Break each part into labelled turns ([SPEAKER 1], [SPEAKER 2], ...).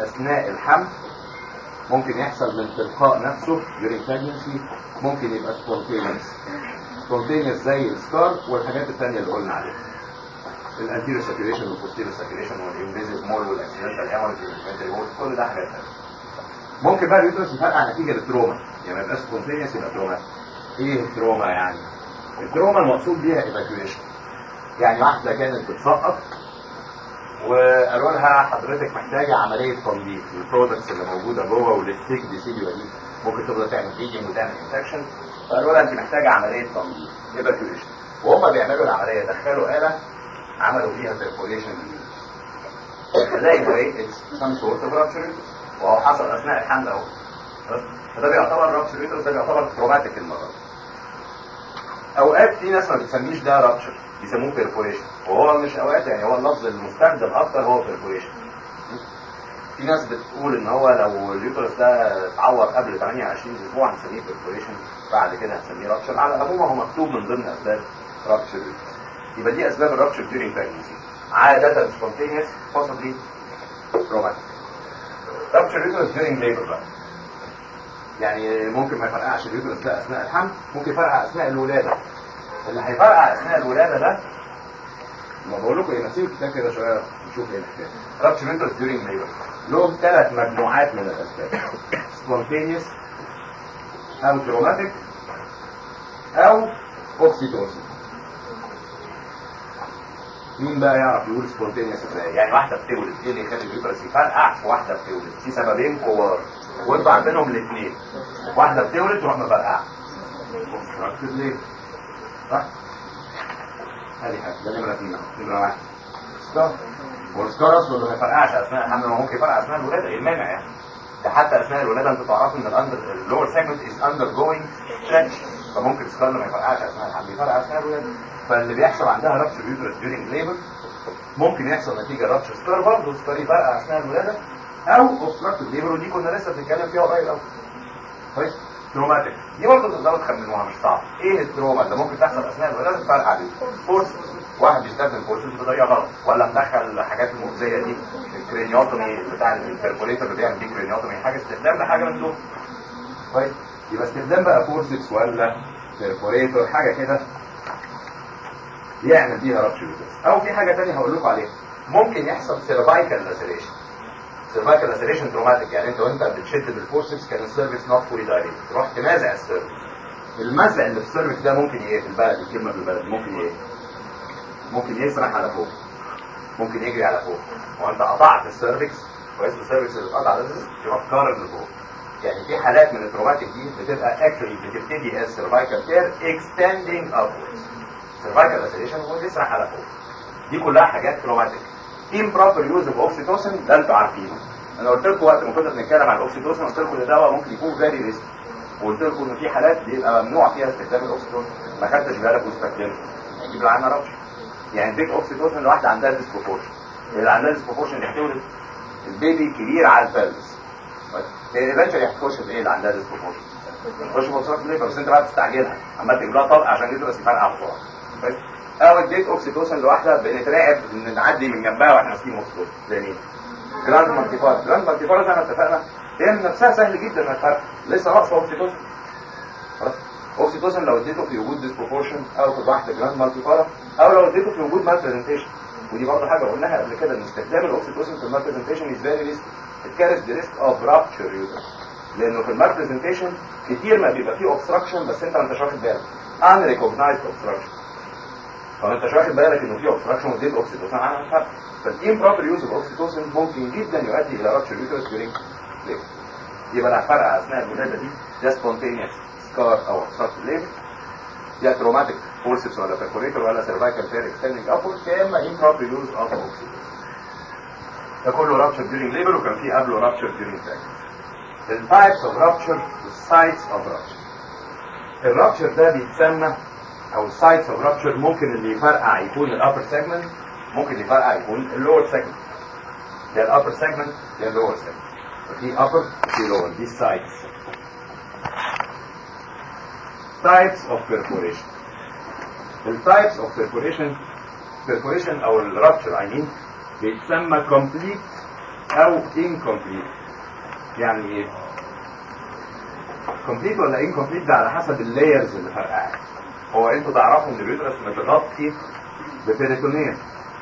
[SPEAKER 1] اثناء الحمل ممكن يحصل من تلقاء نفسه during pregnancy ممكن يبقى spontaneous spontaneous زي السكار والحاجات الثانيه اللي قلنا عليها الانتيريور ساتوريشن والبوستيريور ساتوريشن والانفيزيف مول والاكسيدنتال هيموريج والانفنتري مول كل ده حاجات ثانيه ممكن بقى اليوترس يفرقع نتيجه للتروما يعني ما يبقاش سبونتينيوس يبقى تروما ايه التروما يعني التروما المقصود بيها ايفاكيويشن يعني واحده كانت بتسقط وقالوا لها حضرتك محتاجه عمليه تنظيف البرودكتس اللي موجوده جوه والستيك دي سيليو دي ممكن تفضل تعمل فيجن وتعمل انفكشن فقالوا لها انت محتاجه عمليه تنظيف ايفاكيويشن وهم بيعملوا العمليه دخلوا اله عملوا فيها بيرفوريشن زي ما ايه سم سورت اوف رابشر وهو حصل اثناء الحمل اهو فده بيعتبر رابشر يوترس ده بيعتبر تروماتيك المرض اوقات في ناس ما بتسميش ده رابشر بيسموه بيرفوريشن وهو مش اوقات يعني هو اللفظ المستخدم اكتر هو بيرفوريشن في ناس بتقول ان هو لو اليوترس ده اتعور قبل 28 اسبوع هنسميه بيرفوريشن بعد كده هنسميه رابشر على العموم هو مكتوب من ضمن اسباب رابشر يبقى دي اسباب الرابشر during pregnancy عاده spontaneous possibly traumatic rupture uterus during labor بقى يعني ممكن ما يفرقعش اليوترس ده اثناء الحمل ممكن يفرقع اثناء الولاده اللي هيفرقع اثناء الولاده ده ما بقول لكم ايه نسيب الكتاب كده شويه نشوف ايه الحكايه رابشر uterus during labor لهم ثلاث مجموعات من الاسباب spontaneous او traumatic او oxytocin مين بقى يعرف يقول سبونتينيوس ازاي؟ يعني واحده بتولد ايه اللي يخلي اليوترس يفرقع واحده بتولد في سببين كبار وانتوا عارفينهم الاثنين واحده بتولد تروح مفرقعه ليه؟ صح؟ هذه حاجه ده نمره اثنين اهو نمره واحد سكار والسكار اصلا ما يفرقعش اثناء الحمل هو ممكن يفرقع اثناء الولاده ايه المانع يعني؟ ده حتى اثناء الولاده انتوا تعرفوا ان الاندر اللور سيجمنت از اندر جوينج stretch فممكن السكار ما يفرقعش اثناء الحمل يفرقع اثناء الولاده فاللي بيحصل عندها رابشر يوترس ديورنج ليبر ممكن يحصل نتيجه رابشر سكار برضه سكار يفرقع اثناء الولاده او اوبستراكتيف ليبر ودي كنا لسه بنتكلم فيها قريب قوي كويس تروماتيك دي برضه تقدروا تخمنوها مش صعب ايه التروما اللي ممكن تحصل اثناء الولاده تفرقع دي فورس واحد بيستخدم فورس بطريقه غلط ولا مدخل الحاجات المؤذيه دي الكرينيوتومي بتاع البركوليتر اللي بيعمل دي كرينيوتومي حاجه استخدام لحاجه من دول كويس يبقى استخدام بقى فورسكس ولا بيرفوريتور حاجه كده يعمل بيها رابشر يوترس او في حاجه ثانيه هقول لكم عليها ممكن يحصل سيرفايكال لاسيريشن سيرفايكال لاسيريشن تروماتيك يعني انت وانت بتشد بالفورسكس كان السيرفكس نوت فولي دايركت رحت مازع السيرفكس المزع اللي في السيرفكس ده ممكن ايه في البلد الكلمه في البلد ممكن ايه ممكن يسرح على فوق ممكن يجري على فوق وانت قطعت السيرفكس كويس السيرفكس اللي اتقطع ده يروح كارر لفوق يعني في حالات من التروماتيك دي بتبقى اكشولي بتبتدي از سيرفايكال تير اكستندنج ابوردز سيرفايكال لاسيريشن ويسرح على فوق دي كلها حاجات تروماتيك امبروبر يوز اوف اوكسيتوسن ده انتوا عارفينه انا قلت لكم وقت ما كنا بنتكلم عن الاوكسيتوسن قلت لكم ان دواء ممكن يكون فيري ريسك وقلت لكم ان في حالات بيبقى ممنوع فيها استخدام الاوكسيتوسن ما خدتش بالك واستخدمته هيجيب معانا ربش يعني اديك اوكسيتوسن لواحده عندها ديسبروبورشن اللي عندها ديسبروبورشن اللي هتولد البيبي كبير على البلس ايفنشولي هتخش في ايه اللي عندها ديسبروبورشن تخش في اوكسيتوسن ليه بس انت بقى بتستعجلها عمال تجيب لها طلق عشان يدرس يفرقع بسرعه كويس او اديت اوكسيتوسن لواحده بنتراقب ان نعدي من جنبها واحنا ماسكين اوكسيتوسن زي مين؟ جراند مالتيفار جراند مالتيفار زي ما اتفقنا هي من نفسها سهل جدا انها تفرق لسه ناقصه اوكسيتوسن خلاص اوكسيتوسن لو اديته في وجود ديسبروبورشن او في واحده جراند مالتيفار او لو اديته في وجود مال برزنتيشن ودي برضه حاجه قلناها قبل كده ان استخدام الاوكسيتوسن في المال برزنتيشن از فيري ريسك الكارث دي ريسك اوف رابتشر يوترس لانه في المال برزنتيشن كتير ما بيبقى فيه اوبستراكشن بس انت ما انتش واخد بالك ان ريكوجنايزد اوبستراكشن فما انتش واخد بالك انه في اوبستراكشن واديت اوكسيتوسن عنها الفرق فالامبروبر يوز اوف اوكسيتوسن ممكن جدا يؤدي الى رابتشر يوترس ديورينج ليبر يبقى الفرق اثناء الولاده دي ده سبونتينيوس سكار او obstructive ليبر يا تروماتيك فورسبس ولا perforator ولا cervical tear extending upwards يا اما improper use of oxytocin ده كله rupture during labor وكان في قبله rupture during pregnancy ال types of rupture the sites of rupture الرابتشر ده بيتسمى او sites of rupture ممكن اللي يفرقع يكون ال upper segment ممكن يفرقع يكون ال lower segment ده ال upper segment ده ال lower segment في upper في lower دي sites types of perforation ال types of perforation perforation او ال rupture I mean بيتسمى complete او incomplete يعني ايه كومبليت ولا انكمبليت ده على حسب اللايرز اللي فرقعت هو انتوا تعرفوا ان اليوترس متغطي ببيريتونيوم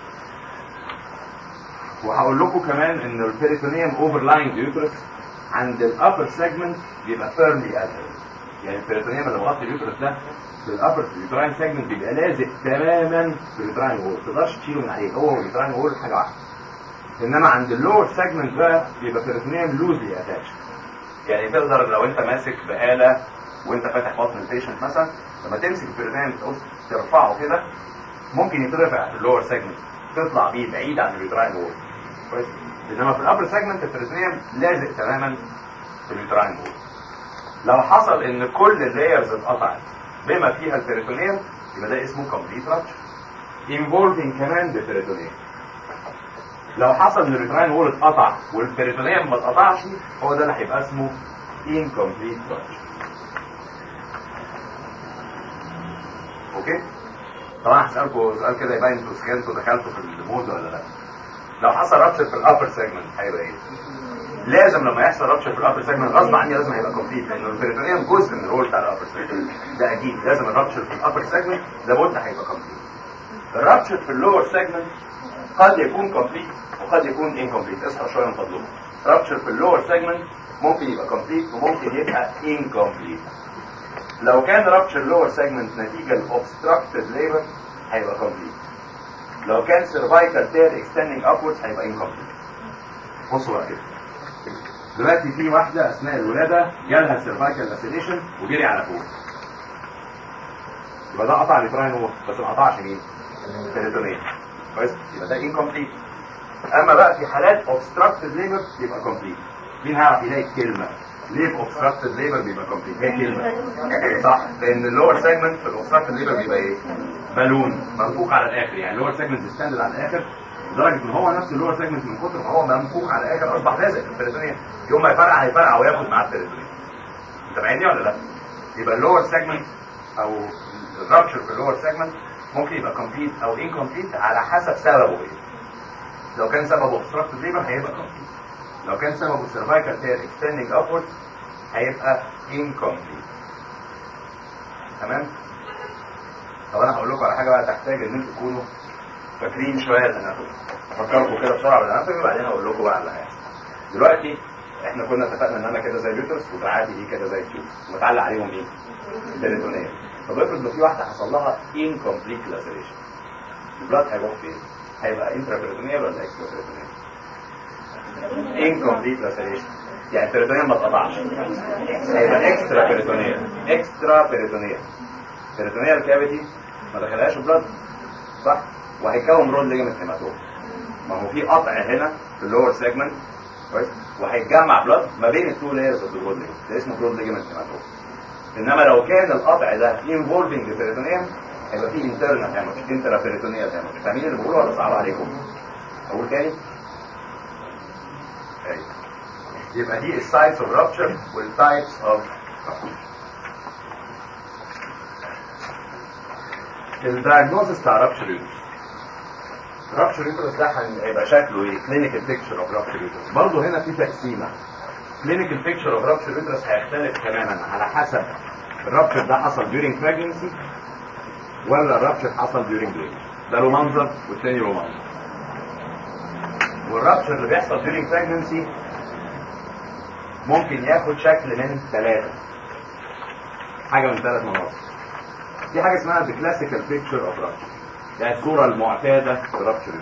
[SPEAKER 1] وهقول لكم كمان ان البيريتونيوم اوفرلاينج اليوترس عند الابر سيجمنت بيبقى فيرملي ادهرنت يعني البيريتونيوم اللي مغطي اليوترس ده في الابر اليوتراين سيجمنت بيبقى لازق تماما في اليوتراين وول ما تقدرش تشيله من عليه هو واليوتراين وول حاجه واحده انما عند اللور سيجمنت بقى بيبقى بيريتونيوم لوزلي اتاتش يعني تقدر لو انت ماسك بآلة وانت فاتح بطن البيشنت مثلا لما تمسك البيريتونيوم تعوز ترفعه كده ممكن يترفع في اللور سيجمنت تطلع بيه بعيد عن اليوتراين وول كويس انما في الابر سيجمنت البيريتونيوم لازق تماما في اليوتراين وول لو حصل ان كل اللايرز اتقطعت بما فيها البيريتونيوم يبقى ده اسمه كومبليت رابتشر انفولفنج كمان بالبيريتونيوم لو حصل ان الريتراين وول اتقطع والبيريتونيوم ما اتقطعش هو ده اللي هيبقى اسمه incomplete rupture اوكي طبعا هسألكم سؤال كده يبين انتوا سكنتوا دخلتوا في المود ولا لا لو حصل رابتشر في الابر سيجمنت هيبقى ايه لازم لما يحصل رابتشر في الابر سيجمنت غصب عني لازم هيبقى كومبليت لان البيريتونيوم جزء من الرول بتاع الابر سيجمنت ده اكيد لازم الرابتشر في الابر سيجمنت لابد هيبقى كومبليت الرابتشر في اللور سيجمنت قد يكون كومبليت وقد يكون انكمبليت اصحى شويه من فضلكم رابتشر في اللور سيجمنت ممكن يبقى كومبليت وممكن يبقى انكمبليت لو كان رابتشر لور سيجمنت نتيجه لاوبستراكتد ليبر هيبقى كومبليت لو كان سيرفايكال تير اكستندنج ابوردز هيبقى انكمبليت بصوا بقى كده دلوقتي في واحده اثناء الولاده جالها سيرفايكال لاسيليشن وجري على فوق يبقى ده قطع اليوتراين وول بس ما قطعش مين؟ البريتونيوم كويس يبقى ده انكمبليت اما بقى في حالات اوبستراكتد ليبر يبقى كومبليت مين هيعرف يلاقي الكلمه ليه في اوبستراكتد ليبر بيبقى كومبليت هي كلمه صح لان اللور سيجمنت في الاوبستراكتد ليبر بيبقى ايه بالون منفوخ على الاخر يعني اللور سيجمنت ستاند على الاخر لدرجه ان هو نفس اللور سيجمنت من كتر ما هو منفوخ على الاخر اصبح لازق في البريتونيوم يوم ما يفرقع هيفرقع وياخد معاه البريتونيوم انت معايا ولا لا يبقى اللور سيجمنت او الرابشر في اللور سيجمنت ممكن يبقى كومبليت او انكمبليت على حسب سببه ايه لو كان سببه اوبستراكتد ليبر هيبقى كومبليت لو كان سببه سيرفايكال تير اكستندنج ابورد هيبقى انكمبليت تمام طب انا هقول لكم على حاجه بقى تحتاج ان انتوا تكونوا فاكرين شويه الاناتومي افكركم كده بسرعه بالاناتومي وبعدين اقول لكم بقى اللي هيحصل دلوقتي احنا كنا اتفقنا ان انا كده زي اليوترس ودراعاتي دي كده زي التيوب ومتعلق عليهم ايه؟ البريتونيه طب افرض لو في واحده حصل لها incomplete laceration البلاد هيروح فين؟ هيبقى انترا بريتونيال ولا اكسترا بريتونيال؟ incomplete laceration يعني البريتونيال ما اتقطعش هيبقى اكسترا بريتونيال اكسترا بريتونيال بريتونيال كافيتي ما دخلهاش البلاد صح؟ وهيكون رود ليجمنت هيماتوم ما هو في قطع هنا في اللور سيجمنت كويس وهيتجمع بلاد ما بين التو لايرز اوف الرود ليجمنت ده اسمه رود ليجمنت هيماتوم انما لو كان القطع ده انفولفنج البريتونيوم هيبقى فيه انترنال هيموج انترا بيريتونيال هيموج فاهمين اللي بقوله ولا صعب عليكم؟ اقول تاني؟ أيوة. يبقى دي السايتس اوف رابتشر والتايبس اوف الدايجنوستس بتاع رابتشر يوترس رابتشر يوترس ده هيبقى شكله ايه؟ كلينيكال بيكتشر اوف رابتشر يوترس برضه هنا في تقسيمه كلينيكال بيكتشر اوف رابتشر يوترس هيختلف تماما على حسب الرابتشر ده حصل during pregnancy ولا الرابتشر حصل during labor ده له منظر والتاني له منظر والرابتشر اللي بيحصل during pregnancy ممكن ياخد شكل من ثلاثة حاجة من ثلاث مناظر دي حاجة اسمها the classical picture of rupture يعني الصورة المعتادة في rupture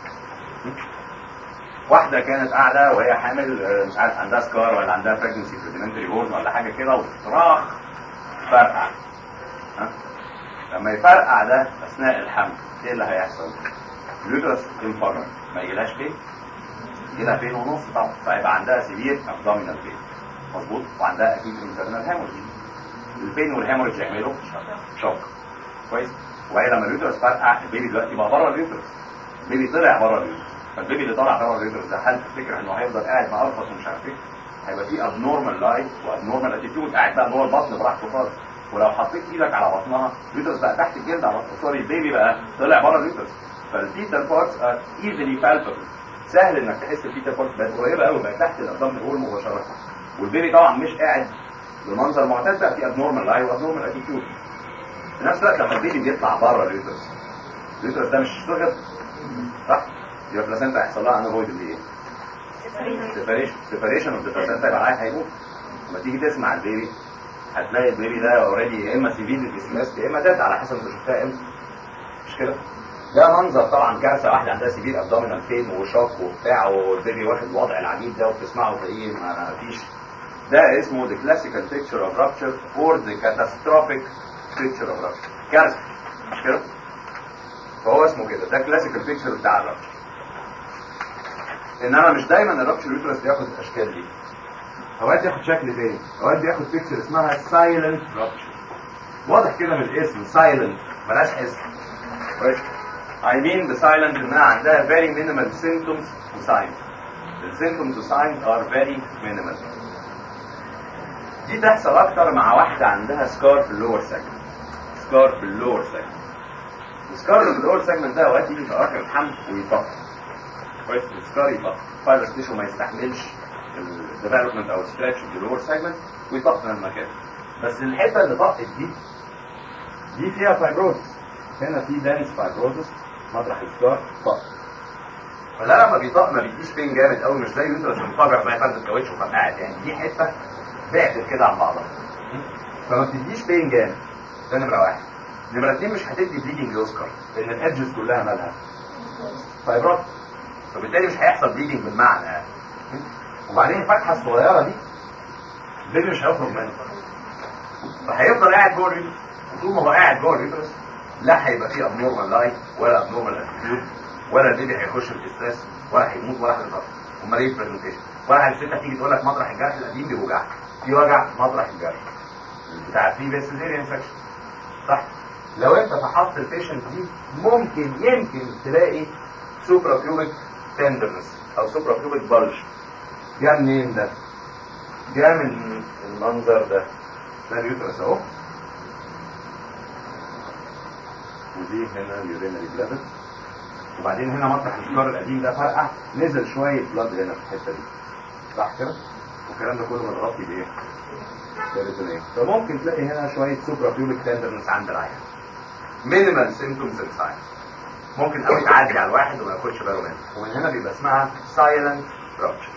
[SPEAKER 1] واحدة كانت قاعدة وهي حامل مش عارف عندها سكار ولا عندها pregnancy rudimentary horn ولا حاجة كده وصراخ فرقع ها؟ لما يفرقع ده أثناء الحمل إيه اللي هيحصل؟ اليوترس انفجر ما يجيلهاش فين؟ يجيلها فين ونص طبعا فيبقى عندها سيفير ابدومينال بين مظبوط وعندها اكيد انترنال هيموريج البين والهيموريج يعملوا شوك كويس وهي لما اليوترس فرقع البيبي دلوقتي بقى بره اليوترس البيبي طلع بره اليوترس فالبيبي اللي طالع بره اليوترس ده هل تفتكر انه هيفضل قاعد مقرفص ومش عارف ايه هيبقى فيه ابنورمال لايف وابنورمال اتيتيود قاعد بقى جوه البطن براحته خالص ولو حطيت ايدك على بطنها اليوترس بقى تحت الجلد على بطنها سوري البيبي بقى طلع بره اليوترس فالفيتال بارتس ار ايزلي بالبابل
[SPEAKER 2] سهل انك تحس الفيتا بولس بقت قريبه قوي بقت تحت الابدومين وول مباشره والبيبي طبعا مش قاعد بمنظر معتاد بقى في ابنورمال اي وابنورمال اتيتيود في نفس الوقت لما البيبي بيطلع بره اليوترس اليوترس ده مش صغر صح يبقى البلاسنتا هيحصل لها انافويد اللي ايه؟ سيبريشن سيبريشن اوف ذا بلاسنتا يبقى العيل هيموت لما تيجي تسمع البيبي هتلاقي البيبي ده اوريدي يا اما سيفيل ديسمس يا اما ديد على حسب انت شفتها امتى مش كده؟ ده منظر طبعا كارثه واحده عندها سيفير ابدومينال بين وشوك وبتاع والبيبي واخد الوضع العجيب ده وبتسمعه تلاقيه ما فيش ده اسمه the classical picture of rupture or the catastrophic picture of rupture كارثه مش كده؟ فهو اسمه كده ده classical picture بتاع الرابتشر انما مش دايما الرابتشر يوترس بياخد الاشكال دي اوقات ياخد شكل تاني اوقات بياخد بيكتشر اسمها سايلنت رابتشر واضح كده من الاسم سايلنت ملهاش اسم كويس I mean the silent انها عندها very minimal symptoms and signs the symptoms and signs are very minimal دي تحصل اكتر مع واحدة عندها سكار في اللور سيجمنت سكار في اللور سيجمنت السكار في اللور سيجمنت ده اوقات يجي في اواخر الحمل ويطق كويس السكار يطق فايبرس تيشو ما يستحملش الديفلوبمنت او ستريتش في اللور سيجمنت ويطق من المكان بس الحته اللي طقت دي دي فيها فايبروزس هنا في دانس فايبروزس مطرح السكار طق فده لما بيطق ما بيديش بين جامد قوي مش زي انت لما تنفجر بقى فرد الكاوتش وفرقعت يعني دي حته بعدت كده عن بعضها فما بتديش بين جامد ده نمره واحد نمره اتنين مش هتدي بليدنج يذكر لان الادجز كلها مالها فايبرات فبالتالي مش هيحصل بليدنج بالمعنى يعني وبعدين الفتحه الصغيره دي البيبي مش هيخرج منها فهيفضل قاعد جوه الريترس طول ما هو قاعد جوه الريترس لا هيبقى فيه ابنورمال لايت ولا ابنورمال اتيتيود ولا البيبي هيخش في ستريس ولا هيموت ولا هيضرب امال ايه البرزنتيشن ولا الست تيجي تقول لك مطرح الجرح القديم بيوجعك في وجع مطرح الجرح بتاع البريفيس سيزيريان سكشن صح لو انت فحصت البيشنت دي ممكن يمكن تلاقي سوبرا بيوبيك تندرنس او سوبرا بيوبيك بلج جه منين ده؟ جه من المنظر ده ده اليوترس اهو ودي هنا اليورينري بلادر وبعدين هنا مطرح الشجار القديم ده فرقع نزل شويه بلاد هنا في الحته دي صح كده؟ والكلام ده كله متغطي بايه؟ بيريتونيل فممكن تلاقي هنا شويه سوبرا بيوبيك تندرنس عند العيان مينيمال سيمتومز اند ساينز ممكن قوي تعدي على الواحد وما ياخدش باله منها ومن هنا بيبقى اسمها سايلنت رابتشر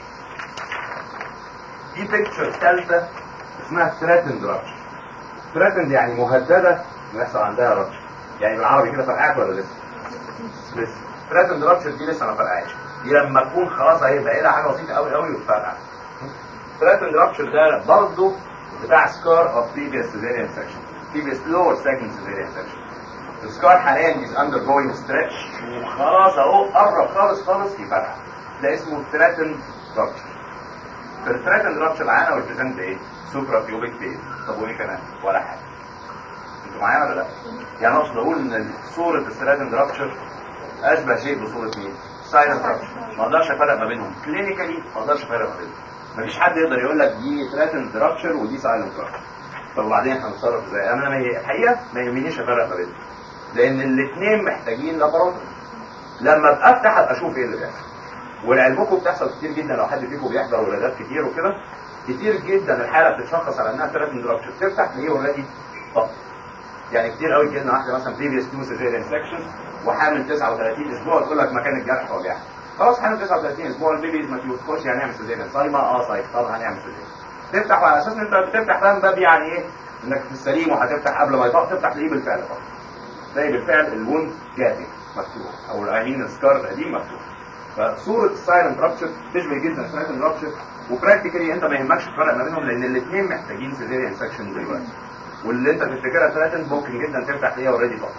[SPEAKER 2] دي بيكتشر ثالثه اسمها ثريتند رابتشر ثريتند يعني مهدده ان يحصل عندها رابتشر يعني بالعربي كده فرقعت ولا لسه؟ لسه ثريتند رابتشر دي لسه ما فرقعتش دي لما تكون خلاص هيبقى لها حاجه بسيطه قوي قوي وتفرقع ثريتند رابتشر ده برضه بتاع سكار اوف previous cesarean section previous lower segment cesarean section السكار حاليا is undergoing stretch وخلاص اهو قرب خالص خالص يفرقع ده اسمه threatened rupture في الثريتند رابتشر معانا والبريزنت ايه؟ سوبرا بيوبيك بين طب وايه كمان؟ ولا حاجه انتوا معايا ولا لا؟ يعني اقصد اقول ان صوره الثريتند رابتشر اشبه شيء بصوره مين؟ سايلنت رابتشر ما اقدرش افرق ما بينهم كلينيكالي ما اقدرش افرق ما بينهم مفيش حد يقدر يقول لك دي ثريتند رابتشر ودي سايلنت رابتشر طب وبعدين هنتصرف ازاي؟ انا ما هي الحقيقه ما يهمنيش افرق ما بينهم لان الاثنين محتاجين لاباراتوري لما ابقى افتح ابقى اشوف ايه اللي بيحصل ولعلمكم بتحصل كتير جدا لو حد فيكم بيحضر ولادات كتير وكده كتير جدا الحاله بتتشخص على انها ثريتند رابتشر تفتح تلاقيه اوريدي طب يعني كتير قوي جدا واحده مثلا بريفيوس تو سيزيريان سكشن وحامل 39 اسبوع تقول لك مكان الجرح وجعها خلاص حامل 39 اسبوع البيبي ما تخش يعني هنعمل سيزيريان صايمه اه صايم طب هنعمل سيزيريان تفتح وعلى اساس ان انت بتفتح ده من باب يعني ايه انك في السليم وهتفتح قبل ما يطق تفتح تلاقيه بالفعل طبعا تلاقي بالفعل الوند جاتي مفتوح او العينين السكار القديم مفتوح فصورة السايلنت رابتشر تشبه جدا السايلنت رابتشر وبراكتيكالي انت ما يهمكش الفرق ما بينهم لان الاثنين محتاجين سيزيريان سكشن دلوقتي واللي انت تفتكرها ثلاثة ممكن جدا تفتح تلاقيها اوريدي طاقة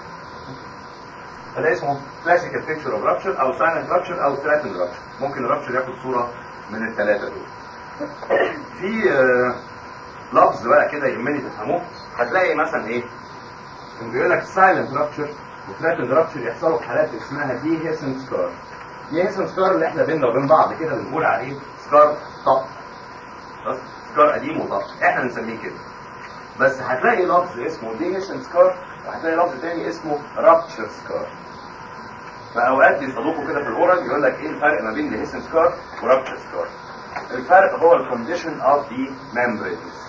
[SPEAKER 2] فده اسمه كلاسيكال بيكتشر اوف رابتشر او سايلنت رابتشر او ثلاثة رابتشر ممكن الرابتشر ياخد صورة من الثلاثة دول في آه لفظ بقى كده يهمني تفهموه هتلاقي مثلا ايه كان بيقول لك سايلنت رابتشر وثلاثة رابتشر يحصلوا في حالات اسمها دي هيسن سكار دي هيسن سكار اللي احنا بيننا وبين بعض كده بنقول عليه سكار طق بس سكار قديم وطق احنا بنسميه كده بس هتلاقي لفظ اسمه دي هيسن سكار وهتلاقي لفظ تاني اسمه رابتشر سكار فاوقات بيصادفوا كده في الاورال يقول لك ايه الفرق ما بين الهيسن سكار ورابتشر سكار الفرق هو الكونديشن اوف ذا ممبرينز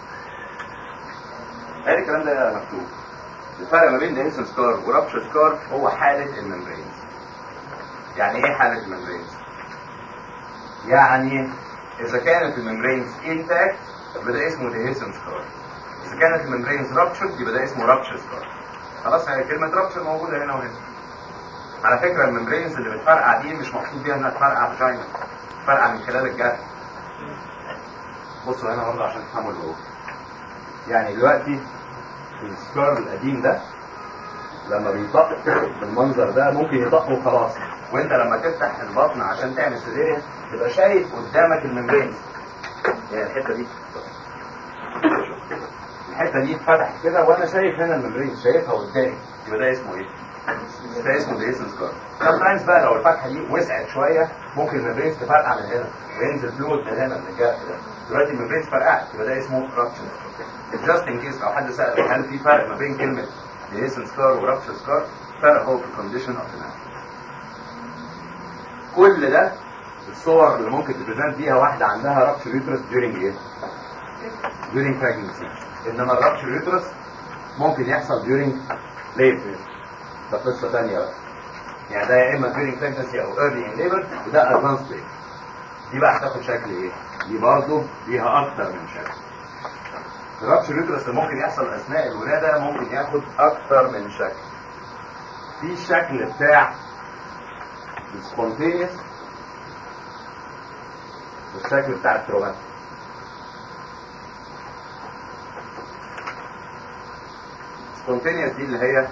[SPEAKER 2] هذا الكلام ده مكتوب الفرق ما بين الهيسن سكار ورابتشر سكار هو حاله الممبرينز يعني ايه حاله الممبرينز يعني اذا كانت الممبرينز انتاكت يبقى ده اسمه ديهيسن سكار اذا كانت الممبرينز رابتشر يبقى ده اسمه رابتشر سكار خلاص هي كلمه رابتشر موجوده هنا وهنا على فكره الممبرينز اللي بتفرقع دي مش مقصود بيها انها تفرقع فاجينا تفرقع من خلال الجرح بصوا هنا برضه عشان تفهموا اللي هو يعني دلوقتي السكار القديم ده لما بيطق بالمنظر ده ممكن يطق وخلاص وانت لما تفتح البطن عشان تعمل سيزيريان تبقى شايف قدامك الممبرينز يعني الحته دي الحته دي اتفتحت كده وانا شايف هنا الممبرينز شايفها قدامي يبقى ده اسمه ايه؟ ده اسمه ديسن سكار سامتايمز بقى لو الفتحه دي وسعت شويه ممكن الممبرينز تفرقع من هنا وينزل فلويد من هنا من الجرح ده دلوقتي الممبرينز فرقعت يبقى ده اسمه رابتشر جاست ان كيس لو حد سال هل في فرق ما بين كلمه ديسن سكار ورابتشر سكار فرق هو في الكونديشن اوف كل ده الصور اللي ممكن تبريزنت بيها واحده عندها رابتشر يوترس during ايه؟ during pregnancy انما الرابتشر يوترس ممكن يحصل during labor ده قصه ثانيه بقى يعني ده يا اما during pregnancy او early in labor وده advanced labor دي بقى هتاخد شكل ايه؟ دي برضه ليها اكتر من شكل الرابتشر يوترس اللي ممكن يحصل اثناء الولاده ممكن ياخد اكتر من شكل في الشكل بتاع السبونتينيوس والشكل بتاع التروماتيك سبونتينيوس دي اللي هي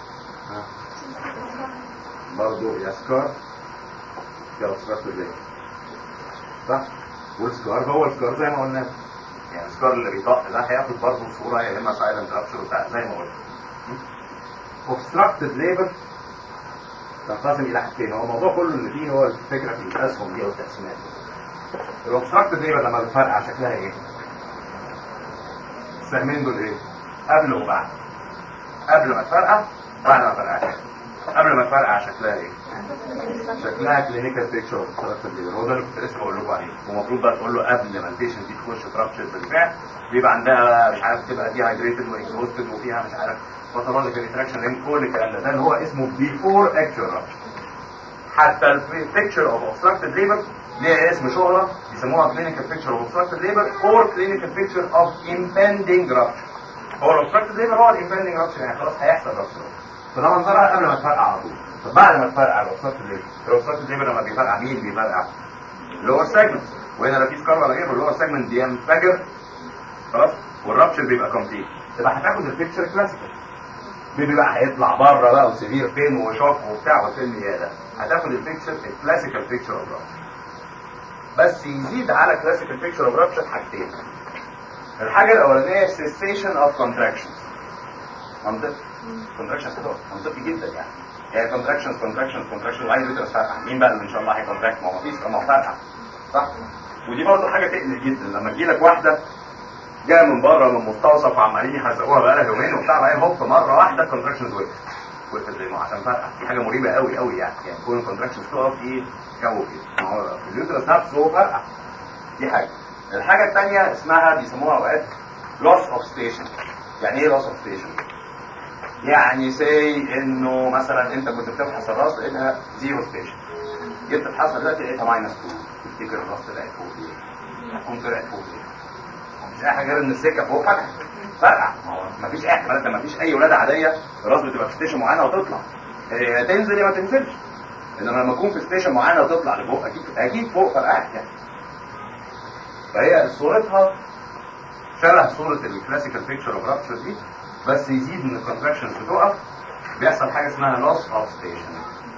[SPEAKER 2] برضو يا سكار يا سكار في البيت صح والسكار هو السكار زي ما قلنا يعني السكار اللي بيطق ده هياخد برضه صوره يا اما سايلنت رابشر بتاع زي ما قلنا obstructed labor تنقسم الى حاجتين هو الموضوع كله اللي فيه هو الفكره في الاسهم دي والتقسيمات الاوبستراكتد ليبر لما بتفرقع شكلها ايه؟ السهمين دول ايه؟ قبل وبعد قبل ما تفرقع بعد ما تفرقع قبل ما تفرقع شكلها ايه؟ شكلها كلينيكال بيكتشر اوبستراكتد ليبر هو ده اللي كنت لسه بقول لكم عليه ومفروض بقى تقول له قبل ما البيشنت دي تخش ترابشر بالفعل بيبقى عندها مش عارف تبقى دي هايدريتد واكزوستد وفيها مش عارف باثولوجيكال انتراكشن لان كل الكلام ده ده اللي هو اسمه بيفور اكتشوال رابشر حتى البيكتشر اوف اوبستراكتد ليبر ليها اسم شهرة بيسموها كلينيكال بيكتشر اوف اوبستراكتد ليبر اور كلينيكال بيكتشر اوف امبندنج رابشر هو الاوبستراكتد ليبر هو الامبندنج رابشر يعني خلاص هيحصل رابشر فده منظرها قبل ما تفرقع على طول طب بعد ما تفرقع الاوبستراكتد ليبر الاوبستراكتد ليبر لما بيفرقع مين بيفرقع اللور سيجمنت وهنا لا في سكار ولا غيره اللور سيجمنت بينفجر خلاص والرابشر بيبقى كومبليت تبقى هتاخد البيكتشر كلاسيكال بيبي بقى هيطلع بره بقى وسيفير بين وشوك وبتاع وفيلم يا ده هتاخد البيكتشر الكلاسيكال بيكتشر اوف رابشر بس يزيد على كلاسيكال بيكتشر اوف رابشر حاجتين الحاجه الاولانيه cessation اوف كونتراكشنز منطقي كونتراكشنز كده منطقي جدا يعني يعني كونتراكشنز كونتراكشنز كونتراكشنز وعايز يدرس فرقع مين بقى اللي ان شاء الله هيكونتراكت ما هو مفيش ما هو فرقع صح ودي برضه حاجه تقلق جدا لما تجي لك واحده جايه من بره من مستوصف وعمالين يحزقوها بقى لها يومين وبتاع بعدين هوب مره واحده كونتراكشنز وقفت وقفت زي ما هو عشان فرقع دي حاجه مريبه قوي قوي يعني يعني كون الكونتراكشنز تقف ايه جو كده ما هو في اليوترس نفسه هو فرقع دي حاجه الحاجه الثانيه اسمها بيسموها اوقات لوس اوف ستيشن يعني ايه لوس اوف ستيشن يعني سي انه مثلا انت كنت بتبحث الراس لقيتها زيرو ستيشن جيت تبحث دلوقتي لقيتها ماينس 2 تفتكر الراس طلعت فوق ايه؟ هتكون طلعت فوق ايه؟ مش اي حاجه غير ان السكه فوق فتحت فرقع ما فيش اي احتمالات ما فيش اي ولاده عاديه الراس بتبقى في ستيشن معينه وتطلع هي تنزل يا ما تنزلش انما لما تكون في ستيشن معينه وتطلع لفوق اكيد اكيد فوق فرقعت يعني فهي صورتها شبه صوره الكلاسيكال بيكتشر اوف رابتشر دي بس يزيد ان الكونتراكشنز بتقف بيحصل حاجه اسمها لوس اوف ستيشن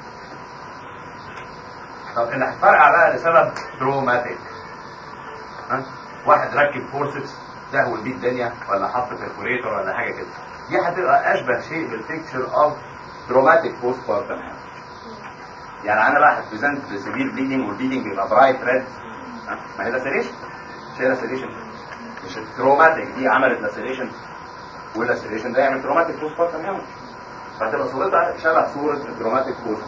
[SPEAKER 2] طب اللي هتفرقع بقى لسبب تروماتيك ها واحد ركب فورسبس دهول بيه الدنيا ولا حط برفوريتور ولا حاجه كده دي هتبقى اشبه شيء بالبيكتشر اوف تروماتيك بوست بارتم يعني انا بقى هتبريزنت سيفير بليدنج والبليدنج بيبقى برايت ريد ما هي لاسيريشن مش هي لاسيريشن مش التروماتيك دي عملت لاسيريشن واللاسيريشن ده يعمل تروماتيك بوست بارتم فهتبقى صورتها شبه صورة الدروماتيك بوست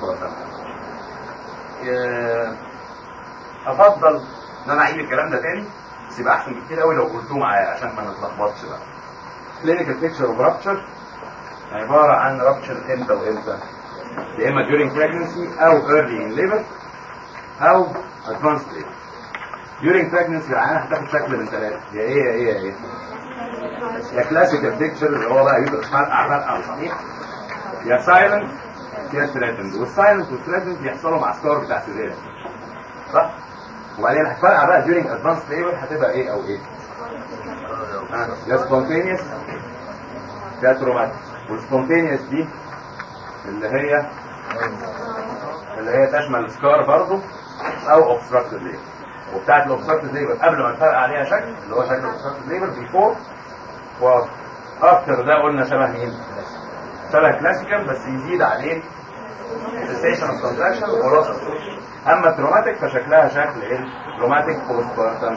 [SPEAKER 2] افضل ان انا اعيد الكلام ده تاني بس يبقى احسن بكتير قوي لو قلتوه معايا عشان ما نتلخبطش بقى كلينيكال بيكتشر اوف رابتشر عبارة عن رابتشر امتى وامتى يا اما during pregnancy او early in labor او advanced labor during pregnancy العيانة هتاخد شكل من ثلاثة يا ايه يا ايه يا ايه يا كلاسيكال بيكتشر اللي هو بقى يدرس فرقع فرقع صحيح يا سايلنت يا ثريتند والسايلنت والثريتند بيحصلوا مع ستار بتاع سيزيريان صح وبعدين هتفرقع بقى during advanced labor هتبقى ايه او ايه آه، يا spontaneous يا تروماتيك والسبونتينيوس دي اللي هي اللي هي تشمل سكار برضه او اوبستراكتد ليبر وبتاعت الاوبستراكتد ليبر قبل ما نفرق عليها شكل اللي هو شكل الاوبستراكتد ليبر بيفور وافتر ده قلنا شبه مين؟ شبه كلاسيكال بس يزيد عليه cessation of contraction وراس اما التروماتيك فشكلها شكل ايه؟ تروماتيك بوست بارتم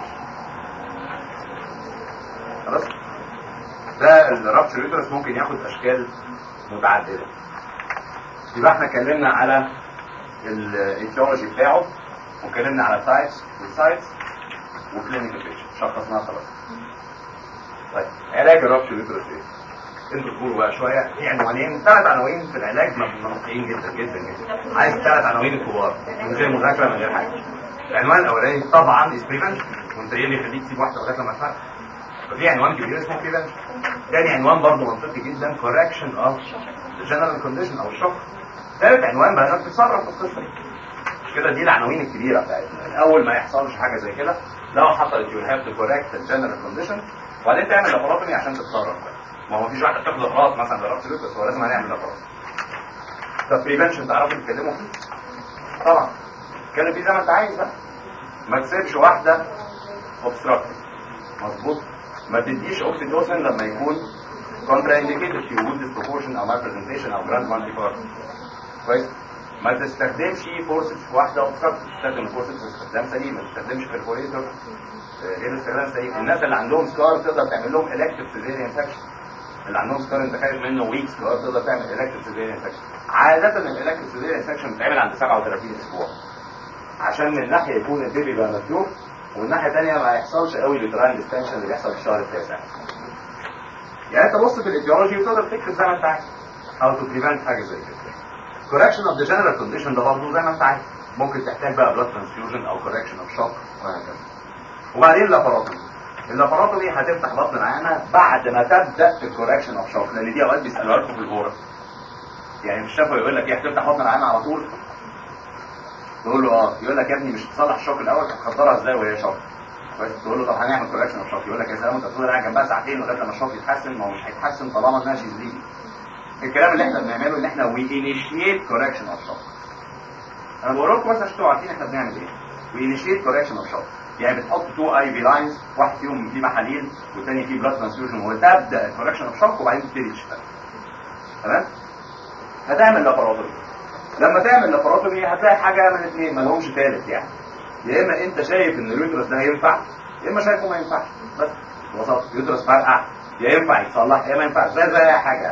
[SPEAKER 2] خلاص؟ ده الرابتشر يوترس ممكن ياخد اشكال متعدده يبقى احنا اتكلمنا على الايتيولوجي بتاعه واتكلمنا على التايبس والسايتس وكلينيكال بيكتشر شخصناها خلاص طيب علاج الرابتشر يوترس ايه؟ انتوا تقولوا بقى شويه في عنوانين ثلاث عناوين في العلاج منطقيين جدا جدا جدا عايز ثلاث عناوين الكبار من غير مذاكره من غير حاجه العنوان الاولاني طبعا از بريفنشن وانت ايه اللي يخليك تسيب واحده لغايه لما تفرق ففي عنوان كبير اسمه بريفنشن تاني عنوان برضه منطقي جدا correction of the general condition او الشق ثالث عنوان بقى انك تتصرف في القصه دي مش كده دي العناوين الكبيره بتاعتنا اول ما يحصلش حاجه زي كده لو حصلت you have to correct the general condition وبعدين تعمل لابوراتومي عشان تتصرف بقى ما هو مفيش واحده بتاخد اقراص مثلا ضربت لوكس هو لازم هنعمل اقراص طب بريفنشن تعرفوا تتكلموا فيه طبعا اتكلم فيه زي ما انت عايز بقى ما تسيبش واحده اوبستراكتيف مظبوط ما تديش اوكسيتوسن لما يكون كونترا انديكيتد في وجود ديسبروبورشن او مالبرزنتيشن او جراند مالتيفار كويس ما تستخدمش فورسز في واحده اوبستراكتيف تستخدم الفورسز استخدام سليم ما تستخدمش بيرفوريتور غير استخدام سليم الناس اللي عندهم سكار تقدر تعمل لهم الكتيف سيزيريان سكشن اللي عندهم سكار انت خايف منه ويك سكار تقدر تعمل الكتيف سيزيريان سكشن عاده الالكتيف سيزيريان سكشن بتتعمل عند 37 اسبوع عشان من ناحيه يكون البيبي بقى مفتوح ومن ناحيه ثانيه ما يحصلش قوي اليوتراين ديستنشن اللي بيحصل في الشهر التاسع يعني انت بص في الايديولوجي وتقدر تكتب زي ما انت عايز او تو بريفنت حاجه زي كده correction of the general condition ده برضه زي ما انت عايز ممكن تحتاج بقى blood transfusion او correction of shock وهكذا وبعدين اللاباراتومي اللاباراتومي هتفتح بطن العيانه بعد ما تبدا في الكوركشن اوف شوك لان دي اوقات بيسالوها لكم في الغرف يعني مش شافه يقول لك ايه هتفتح بطن العيانه على طول تقول له اه يقول لك يا ابني مش تصلح الشوك الاول هتخدرها ازاي وهي شوك كويس تقول له طب هنعمل كوركشن اوف شوك يقول لك يا سلام انت تفضل قاعد جنبها ساعتين لغايه لما الشوك يتحسن ما هو مش هيتحسن طالما انها شيز ليدي الكلام اللي احنا بنعمله ان احنا وي انيشيت كوركشن اوف شوك انا بقول لكم بس عشان تبقوا عارفين احنا بنعمل ايه وي انيشيت كوركشن اوف شوك يعني بتحط تو اي بي لاينز واحد فيهم فيه محاليل والثاني فيه بلاد ترانسفيوجن وتبدا الكوركشن اوف شوك وبعدين تبتدي تشتغل تمام هتعمل لاباراتومي لما تعمل لاباراتومي هتلاقي حاجه من الاثنين ما لهمش ثالث يعني يا اما انت شايف ان اليوترس ده هينفع يا اما شايفه ما ينفعش بس ببساطه اليوترس فرقع يا ينفع يتصلح يا ما ينفعش زي زي اي حاجه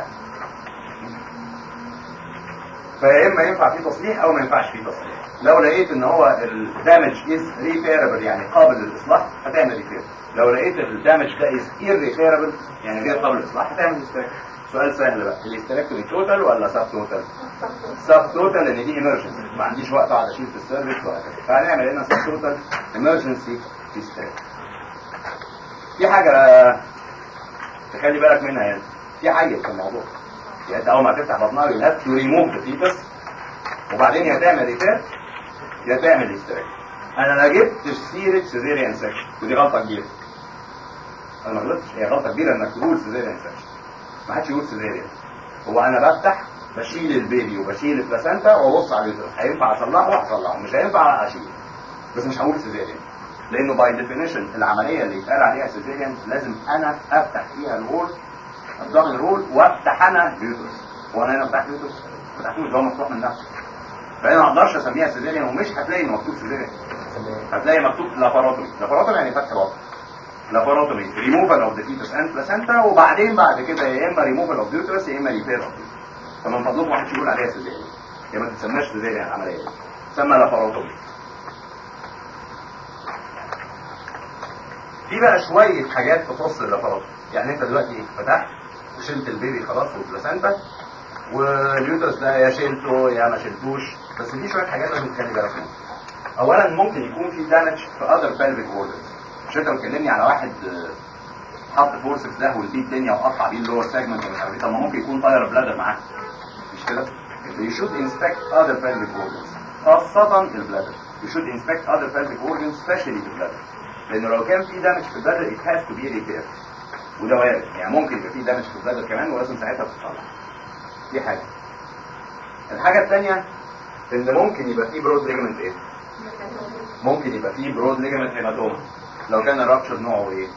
[SPEAKER 2] فيا اما ينفع فيه تصليح او ما ينفعش فيه تصليح لو لقيت ان هو الدامج از ريبيربل يعني قابل للاصلاح هتعمل ريبير لو لقيت الدامج ده از irreparable يعني غير قابل للاصلاح هتعمل استراك سؤال سهل بقى الاستراكتومي توتال ولا سب توتال سب توتال لان دي ايمرجنسي ما عنديش وقت اقعد اشيل في السيرفيس وهكذا فهنعمل هنا سب توتال ايمرجنسي استراك في حاجه تخلي بالك منها يعني في حيز في الموضوع يعني انت اول ما تفتح بطنها يو هاف تو ريموف ذا فيتس وبعدين يا تعمل ريفير يا تعمل استراك انا لا جبت سيره سيزيريان سكشن ودي غلطه كبيره انا ما غلطتش هي غلطه كبيره انك تقول سيزيريان سكشن ما حدش يقول سيزيريان هو انا بفتح بشيل البيبي وبشيل البلاسنتا وابص على اليوترس هينفع اصلحه هصلحه مش هينفع اشيله بس مش هقول سيزيريان لانه باي ديفينيشن العمليه اللي يتقال عليها سيزيريان لازم انا افتح فيها الهول الضغط الرول وافتح انا اليوترس وانا هنا فتحت اليوترس فتحتوش هو مفتوح من نفسه فانا ما اقدرش اسميها سيزيريان ومش هتلاقي مكتوب سيزيريان هتلاقي مكتوب لاباروتومي لاباروتومي يعني فتح بطن لاباروتومي ريموفال اوف ذا فيتس اند بلاسنتا وبعدين بعد كده يا اما ريموفال اوف يوترس يا اما ريبير اوف فمن فضلكم واحد يقول عليها سيزيريان هي ما تسماش سيزيريان العمليه دي تسمى لاباروتومي في بقى شويه حاجات تخص اللاباروتومي يعني انت دلوقتي ايه فتحت وشلت البيبي خلاص والبلاسنتا واليوترس ده يا شلته يا ما شلتوش بس في شويه حاجات لازم تخلي بالك منها اولا ممكن يكون في دامج في اذر pelvic organs مش انت بتكلمني على واحد آه، حط فورسكس ده والبيه الدنيا وقطع بيه اللور سيجمنت ومش عارف ايه طب ما ممكن يكون طاير بلادر معاه مش كده؟ You should inspect other pelvic organs خاصة البلادر You should inspect other pelvic organs especially the bladder لأنه لو كان في دامج في البلادر it has to be repaired وده وارد يعني ممكن يبقى في دامج في البلادر كمان ولازم ساعتها تتصلح دي حاجة الحاجة الثانية ان ممكن يبقى في برود ليجمنت ايه؟ ممكن يبقى في برود ليجمنت هيماتوما لو كان الرابشر نوعه ايه؟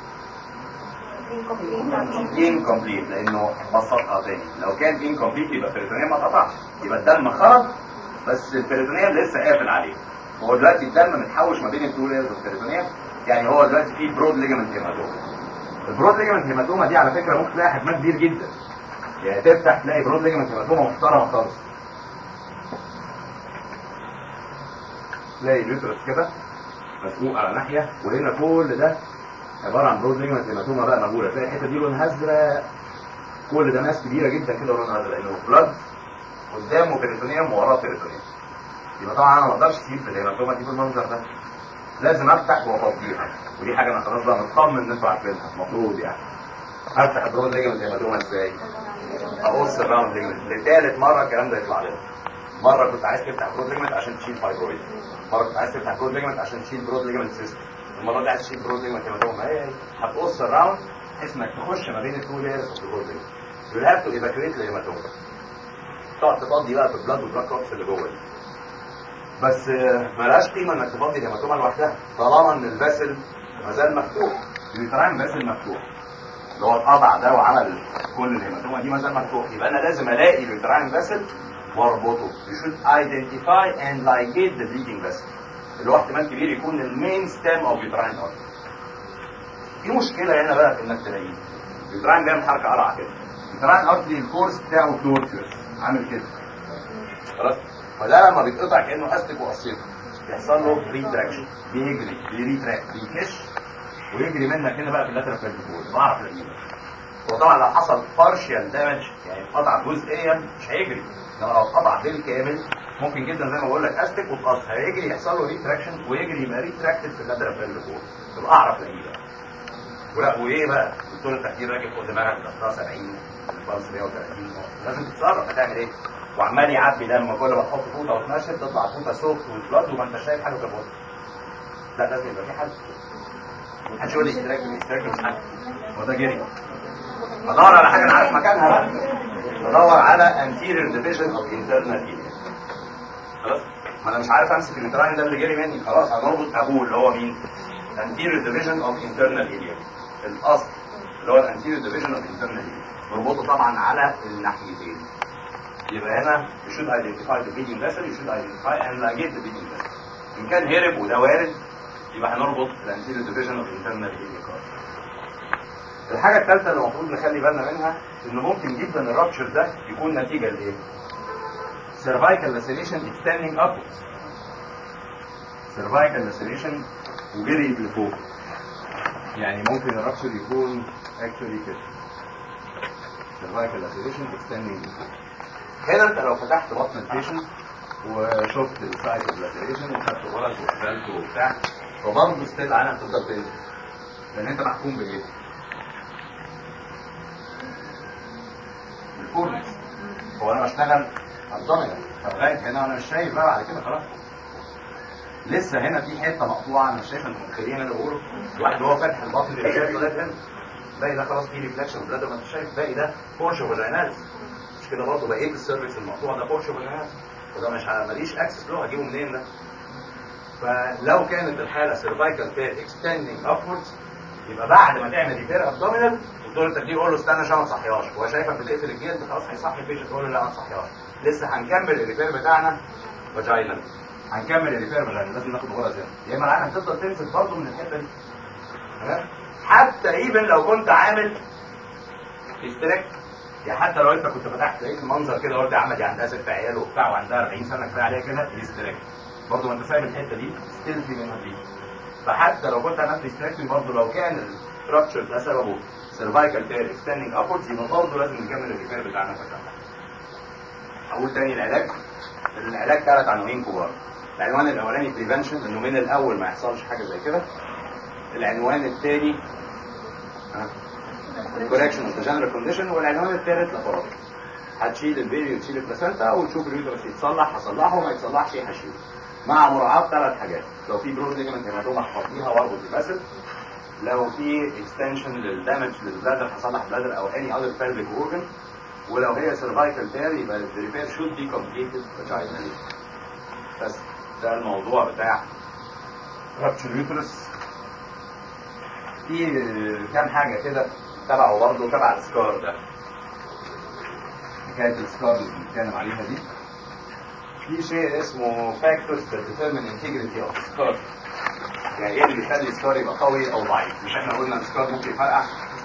[SPEAKER 2] incomplete لانه بسطها تاني لو كان incomplete يبقى البريتونيوم ما اتقطعش يبقى الدم خرج بس البريتونيوم لسه قافل عليه هو دلوقتي الدم متحوش ما بين التو لايرز والبريتونيوم يعني هو دلوقتي في برود ليجمنت هيماتوما البرود ليجمنت هيماتوما دي على فكره ممكن تلاقي حجمها كبير جدا يعني تفتح تلاقي برود ليجمنت هيماتوما محترمه خالص تلاقي اليوترس كده مسقوق على ناحيه وهنا كل ده عباره عن برود ليجمنت هيماتوما بقى مهوله تلاقي الحته دي لونها ازرق كل ده ناس كبيره جدا كده لونها ازرق لانه بلاد قدامه بريتونيوم ووراه بريتونيوم يبقى طبعا انا ما اقدرش اسيب في الهيماتوما دي بالمنظر ده لازم افتح وافضيها ودي حاجه انا خلاص بقى مطمن ان انتوا عارفينها المفروض يعني افتح البرود ليجمنت هيماتوما ازاي؟ اقص الراوند ليجمنت لثالث مره الكلام ده يطلع لنا مره كنت عايز تفتح برود ليجمنت عشان تشيل فايبرويد مره كنت عايز تفتح برود ليجمنت عشان تشيل برود ليجمنت سيستم المره دي عايز تشيل برود ليجمنت هيماتوما هي هي هتقص الراوند بحيث انك تخش ما بين التو لايرز اوف البرود ليجمنت يو هاف تو ايفاكويت الهيماتوما تقعد تفضي بقى في البلاد والبلاد كروبس اللي جوه دي بس آه، ملهاش قيمه انك تفضي الهيماتوما لوحدها طالما ان الباسل ما زال مفتوح اليوتراين باسل مفتوح اللي هو اتقطع ده وعمل كل الهيماتوما دي ما زال مفتوح يبقى انا لازم الاقي اليوتراين باسل واربطه you should identify and ligate the bleeding vessel اللي هو احتمال كبير يكون المين ستام اوف يوتراين artery في مشكله هنا بقى في انك تلاقيه اليوتراين بيعمل حركه قرعه كده اليوتراين ارتري الكورس بتاعه تورتشر عامل كده خلاص فده لما بيتقطع كانه استك وقصيته بيحصل له ريتراكشن بيجري بيريتراكت بيكش ويجري منك هنا بقى في اللاترال فالفيكول بعرف الاقيه وطبعا لو حصل بارشال دامج يعني اتقطع جزئيا مش هيجري انما لو اتقطع بالكامل ممكن جدا زي ما بقول لك استك وتقص هيجري يحصل له ريتراكشن ويجري يبقى ريتراكتد في اللاترال فالفيكول تبقى اعرف الاقيه بقى ولا وايه بقى دكتور التخدير راكب فوق دماغك ضغطها 70 البلس 130 لازم تتصرف هتعمل ايه؟ وعمال يعبي دم كل ما تحط فوطه وتنشف تطلع فوطه سوفت والبلاد وما انت شايف حاجه كبوت لا لازم يبقى في حل محدش يقول لي اشتراك اشتراك مش حل هو ده جري بدور على حاجه انا عارف مكانها بقى بدور على anterior division of internal area خلاص ما انا مش عارف امسك الانتراين ده اللي جري مني خلاص هنربط ابوه اللي هو مين anterior division of internal area الاصل اللي هو الانتيريور ديفيجن اوف internal area نربطه طبعا على الناحيتين يبقى هنا you should identify the bleeding vessel you should identify and ligate the bleeding vessel ان كان هرب وده وارد يبقى هنربط الانتيريور ديفيجن اوف internal area كارد الحاجة الثالثة اللي المفروض نخلي بالنا منها انه ممكن جدا الرابشر ده يكون نتيجة لايه؟ cervical laceration extending upwards cervical laceration وجري لفوق يعني ممكن الرابشر يكون actually كده cervical laceration extending لفوق هنا انت لو فتحت بطن البيشنت وشفت السايت اوف لاتريشن وخدت غلط وقفلته وبتاع فبرضه ستيل عنها هتفضل تنزل لان انت محكوم بايه؟ بالكورنكس هو انا بشتغل ابدومينال فلغايه هنا انا مش شايف بقى بعد كده خلاص لسه هنا في حته مقطوعه انا مش شايف انتوا متخيلين انا بقوله الواحد وهو فاتح البطن اللي شايف لغايه هنا باقي ده خلاص في ريفلكشن بلاد ما انت شايف باقي ده بورشو فاجينال مش كده برضه بقيه السيرفكس المقطوع ده بورشو فاجينال وده مش ه- ماليش اكسس له هجيبه منين ده فلو كانت الحاله سيرفايكال فير اكستندنج ابوردز يبقى بعد ما تعمل ريبير ابدومينال دكتور التخدير يقول له استنى عشان ما تصحيهاش هو شايفك بتقفل الجلد خلاص هيصحي البيشنت تقول له لا ما تصحيهاش لسه هنكمل الريبير بتاعنا فاجينال هنكمل الريبير فاجينال لازم ناخد غرز هنا يا اما العين هتفضل تنزل برضه من الحته دي تمام؟ حتى ايفن لو كنت عامل استريك يعني حتى لو انت كنت فتحت لقيت المنظر كده قلت يا عم دي عندها ست عيال وبتاع وعندها 40 سنه كفايه عليها كده هيستريكت برضه ما انت فاهم الحته دي ستيل في منها دي فحتى لو كنت عملت هيستريكت برضه لو كان الستراكشر ده سببه سيرفايكال تير اكستندنج ابوردز يبقى برضه لازم نكمل الريبير بتاعنا فتره اقول تاني العلاج العلاج ثلاث عناوين كبار العنوان الاولاني بريفنشن انه من الاول ما يحصلش حاجه زي كده العنوان الثاني كوركشن اوف ذا جنرال كونديشن والعنوان الثالث لابوراتوري هتشيل البيبي وتشيل البلاسنتا وتشوف اليوترس يتصلح هصلحه ما يتصلحش هشيله مع مراعاه ثلاث حاجات لو في برود ليجمنت هيماتوما هحطيها واربط الباسل لو في اكستنشن للدامج للبلادر هصلح بلادر او اني اذر pelvic organ ولو هي سيرفايكال تير يبقى الريبير شود بي كومبليتد فاجينالي بس ده الموضوع بتاع رابتشر يوترس في كام حاجه كده تبعه برضه تبع السكار ده حكايه السكار اللي بنتكلم عليها دي في شيء اسمه factors that determine integrity of the scar يعني ايه اللي بيخلي السكار يبقى قوي او ضعيف مش احنا قلنا السكار ممكن يفرقع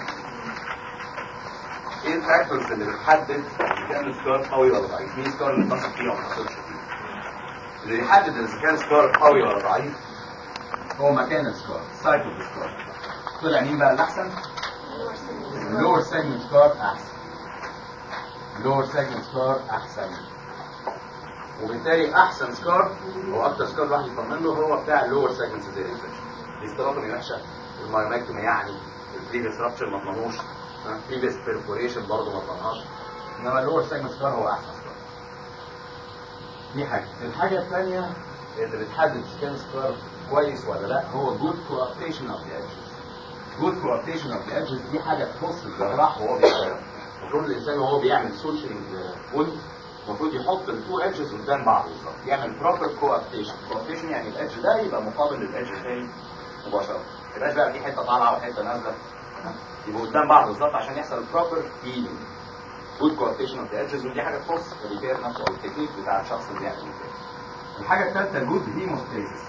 [SPEAKER 2] ايه الفاكتورز اللي بتحدد اذا كان السكار قوي ولا ضعيف مين السكار اللي بتثق فيه او ما بتثقش فيه اللي يحدد اذا كان السكار قوي ولا ضعيف هو مكان السكار سايت اوف السكار طلع مين بقى الاحسن اللور سيجمنت سكار احسن اللور سيجمنت سكار احسن وبالتالي احسن سكار او اكتر سكار الواحد يطمن له هو بتاع اللور سيجمنت سيزيريان انفكشن الاستراطمي وحشه المايوماكتومي يعني البريفيس رابتشر ما اضمنوش البريفيس بيرفوريشن برضه ما اضمنهاش انما اللور سيجمنت سكار هو احسن سكار دي حاجه الحاجه الثانيه اللي بتحدد اذا كان سكار كويس ولا لا هو جود كوابتيشن اوف ذا edges جود كوابتيشن اوف ذا edges دي حاجه تخص الجراح وهو بيشتغل المفروض الانسان وهو بيعمل سوشيالينج وند المفروض يحط التو ايدجز قدام بعض بالظبط يعمل بروبر كوابتيشن كوابتيشن يعني الايدج ده يبقى مقابل للايدج الثاني مباشره ما يبقاش بقى في حته طالعه وحته نازله يبقوا قدام بعض بالظبط عشان يحصل بروبر هيلينج جود كوابتيشن اوف ذا ايدجز ودي حاجه تخص الريبير نفسه او التكنيك بتاع الشخص اللي بيعمل الريبير الحاجه الثالثه جود هيموستاسيس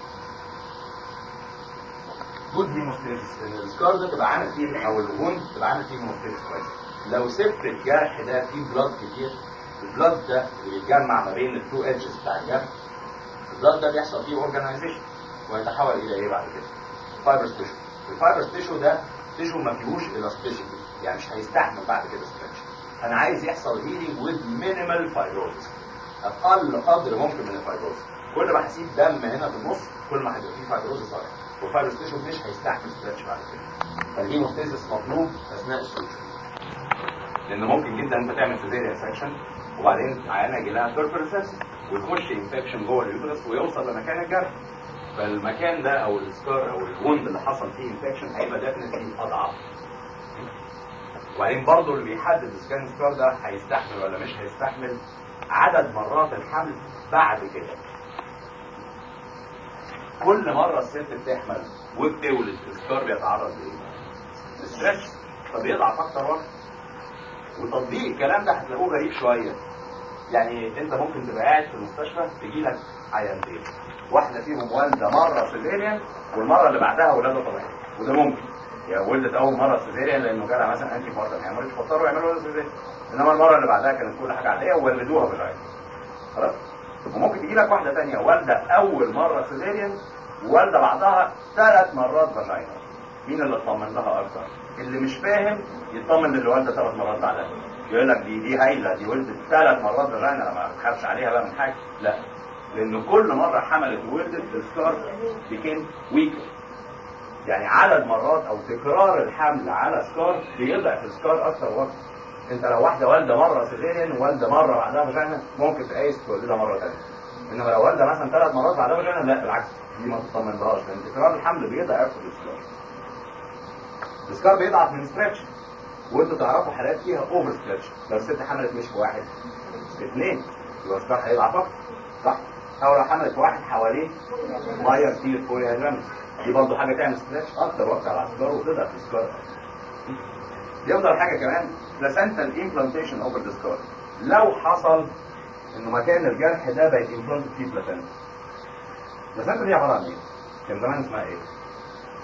[SPEAKER 2] جود هيموستاسيس السكار ده تبقى عامل فيه او الوند تبقى عامل فيه هيموستاسيس كويس لو سبت الجرح ده فيه بلاد كتير البلاد ده اللي بيتجمع ما بين التو ايدجز بتاع الجرح البلاد ده بيحصل فيه اورجانيزيشن ويتحول الى ايه بعد كده؟ فايبرس تيشو الفايبرس تيشو ده تيشو ما فيهوش الاستيشيتي يعني مش هيستحمل بعد كده ستريتش انا عايز يحصل هيلينج وذ مينيمال فايبروز اقل قدر ممكن من الفايبروز كل ما هسيب دم هنا في النص كل ما هيبقى فيه فايبروز صغير والفايبروز تيشو مش هيستحمل ستريتش بعد كده فالهيموستاسيس مطلوب اثناء السوتشر لان ممكن جدا انت تعمل سيزيريان سكشن وبعدين عيانه يجي لها بيربرسس ويخش انفكشن جوه اليوترس ويوصل لمكان الجرح فالمكان ده او السكار او الوند اللي حصل فيه انفكشن هيبقى ديفنتلي اضعف وبعدين برضه اللي بيحدد اذا كان السكار ده هيستحمل ولا مش هيستحمل عدد مرات الحمل بعد كده كل مره الست بتحمل وبتولد السكار بيتعرض لايه؟ ستريس فبيضعف اكتر وقت وتطبيق الكلام ده هتلاقوه غريب شويه يعني انت ممكن تبقى قاعد في المستشفى تجي لك عيانتين واحده فيهم والده مره سيزيريان والمره اللي بعدها ولاده طبيعيه وده ممكن يعني ولدت اول مره سيزيريان لانه جالها مثلا انتي بارتم يعني مريض فاضطروا يعملوا ولاده سيزيريان انما المره اللي بعدها كانت كل حاجه عاديه وولدوها بالعين خلاص وممكن تجي لك واحده ثانيه والده اول مره سيزيريان ووالده بعدها ثلاث مرات فاجينا مين اللي اطمن لها اكتر اللي مش فاهم يطمن للي والده ثلاث مرات بعدها يقول لك دي دي هايله دي ولدت ثلاث مرات فاجينا ما تخافش عليها بقى من حاجه لا لان كل مره حملت وولدت السكار بيكين ويكر يعني عدد مرات او تكرار الحمل على سكار بيضعف السكار اكتر واكتر انت لو واحده والده مره سيزيريان ووالده مره بعدها فاجينا ممكن تقيس تولدها مره ثانيه انما لو والده مثلا ثلاث مرات بعدها فاجينا لا بالعكس دي ما تطمنلهاش لان تكرار الحمل بيضعف السكار السكار بيضعف من ستريتش وانتوا تعرفوا حالات فيها اوفر ستريتش لو الست حملت مش في واحد في اثنين يبقى السكار هيضعف اكتر صح؟ او لو حملت واحد حواليه ميه كتير فوق هيدرامس دي برضه حاجه تعمل ستريتش اكتر واكتر على السكار وتضعف السكار يفضل حاجه كمان بلاسنتال امبلانتيشن اوفر ذا سكار لو حصل انه مكان الجرح ده بقت امبلانت فيه بلاسنتا البلاسنتا دي عباره عن ايه؟ كان زمان اسمها ايه؟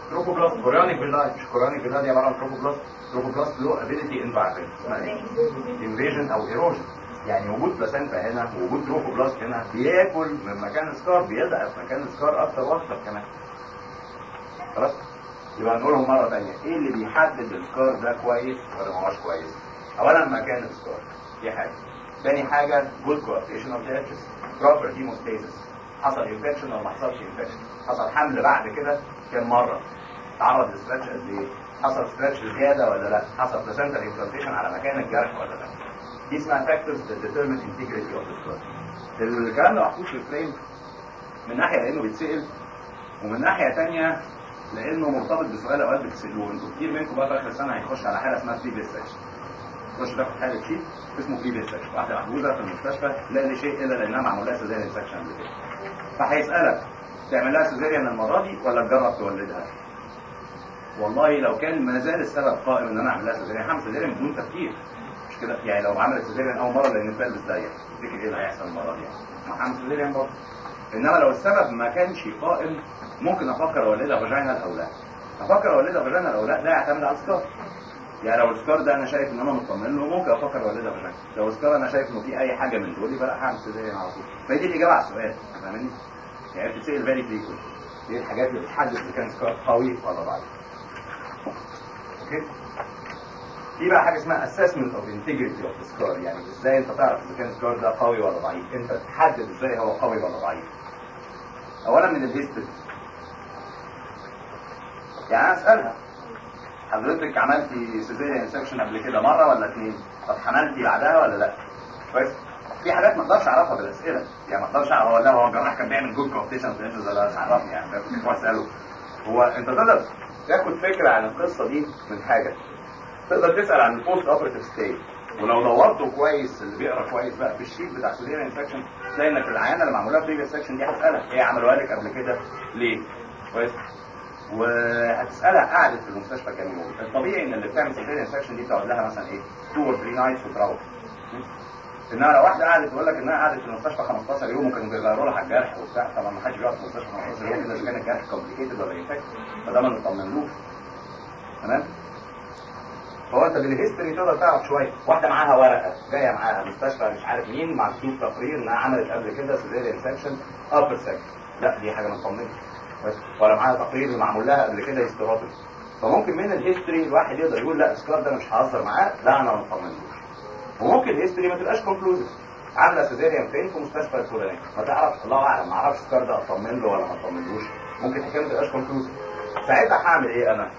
[SPEAKER 1] تروفوبلاست كوريونيك فيلا مش كوريونيك فيلا دي عباره عن تروفوبلاست تروفوبلاست له ابيليتي انفايرمنت اسمها ايه؟ انفيجن او ايروجن يعني وجود بلاسنتا هنا ووجود تروفوبلاست هنا بياكل من مكان السكار بيضعف مكان السكار اكتر واكتر كمان خلاص يبقى نقولهم مره ثانيه ايه اللي بيحدد السكار ده كويس ولا ما هوش كويس اولا مكان السكار دي حاجه ثاني حاجه جود كوابتيشن اوف ذا بروبر هيموستاسيس حصل انفكشن ولا ما حصلش انفكشن حصل حمل بعد كده كام مره تعرض لستريتش قد ايه حصل ستريتش زياده ولا لا حصل بلاسنتا امبلانتيشن على مكان الجرح ولا لا دي اسمها فاكتورز that determine integrity of the scar الكلام ده محطوط في الفريم من ناحيه لانه بيتسال ومن ناحيه ثانيه لانه مرتبط بسؤال اوقات بتسالوه انتوا كتير منكم بقى في اخر السنه هيخش على حاله اسمها بري سكشن تخش تاخد حاله شيء اسمه بري سكشن واحده محجوزه في المستشفى لا لشيء الا لانها معمول لها سيزاريان سكشن قبل كده فهيسالك تعمل لها سيزاريان المره دي ولا تجرب تولدها والله لو كان ما زال السبب قائم ان انا اعمل لها سيزاريان هعمل سيزاريان بدون تفكير مش كده يعني لو عملت سيزاريان اول مره لان البلبس ضيق تفتكر ايه اللي هيحصل المره دي ما هعمل سيزاريان برضه انما لو السبب ما كانش قائم ممكن افكر اولدها فاجينال او لا افكر اولدها فاجينال او لا ده يعتمد على السكار يعني لو السكار ده انا شايف ان انا مطمن له ممكن افكر اولدها فاجينال لو السكار انا شايف انه في اي حاجه من دول يبقى لا هعمل سيزاريان على طول فدي الاجابه على السؤال فاهمني يعني بتسال فيري فريكوينت دي الحاجات اللي بتحدد اذا كان سكار قوي ولا ضعيف اوكي في بقى حاجه اسمها assessment of integrity of the scar يعني ازاي انت تعرف اذا كان السكار ده قوي ولا ضعيف انت تحدد ازاي هو قوي ولا ضعيف اولا من الهيستوري يعني انا اسالها حضرتك عملتي سيزيريان سكشن قبل كده مره ولا اثنين طب حملتي بعدها ولا لا كويس في حاجات ما اقدرش اعرفها بالاسئله يعني ما اقدرش اعرف هو لا هو الجراح كان بيعمل جود كومبتيشن في الانترز ولا مش عرفني يعني ده كنت اساله هو انت تقدر تاخد فكره عن القصه دي من حاجه تقدر تسال عن البوست اوبريتيف ستيج ولو دورته كويس اللي بيقرا كويس بقى في الشيت بتاع سيزيريان انفكشن تلاقي انك العيانه اللي معموله بريفيس سكشن دي هتسالك ايه عملوها لك قبل كده ليه كويس وهتسالها قعدت في المستشفى كام يوم الطبيعي ان اللي بتعمل سيزيريان سكشن دي بتقعد لها مثلا ايه 2 اور 3 نايتس وتروح انما لو واحده قعدت تقول لك انها قعدت في المستشفى 15 يوم وكانوا بيغيروا لها الجرح وبتاع طبعا ما حدش بيقعد في المستشفى 15 يوم الا اذا كان الجرح كومبليكيتد ولا انفكت فده ما نطمنلوش تمام هو انت بالهيستوري تقدر تعرف شويه واحده معاها ورقه جايه معاها مستشفى مش عارف مين مكتوب تقرير انها عملت قبل كده سيزيريان سكشن ابر سكشن لا دي حاجه ما تطمنش ولا معاها تقرير معمول لها قبل كده هيستوراتي فممكن من الهيستوري الواحد يقدر يقول لا السكار ده انا مش ههزر معاه لا انا ما اطمنلوش وممكن الهيستوري ما تبقاش كونكلوزيف عامله سيزيريان فين في مستشفى الفلاني ما تعرفش الله اعلم ما اعرفش السكار ده اطمن له ولا ما اطمنلوش ممكن الحكايه ما تبقاش كونكلوزيف ساعتها هعمل ايه انا؟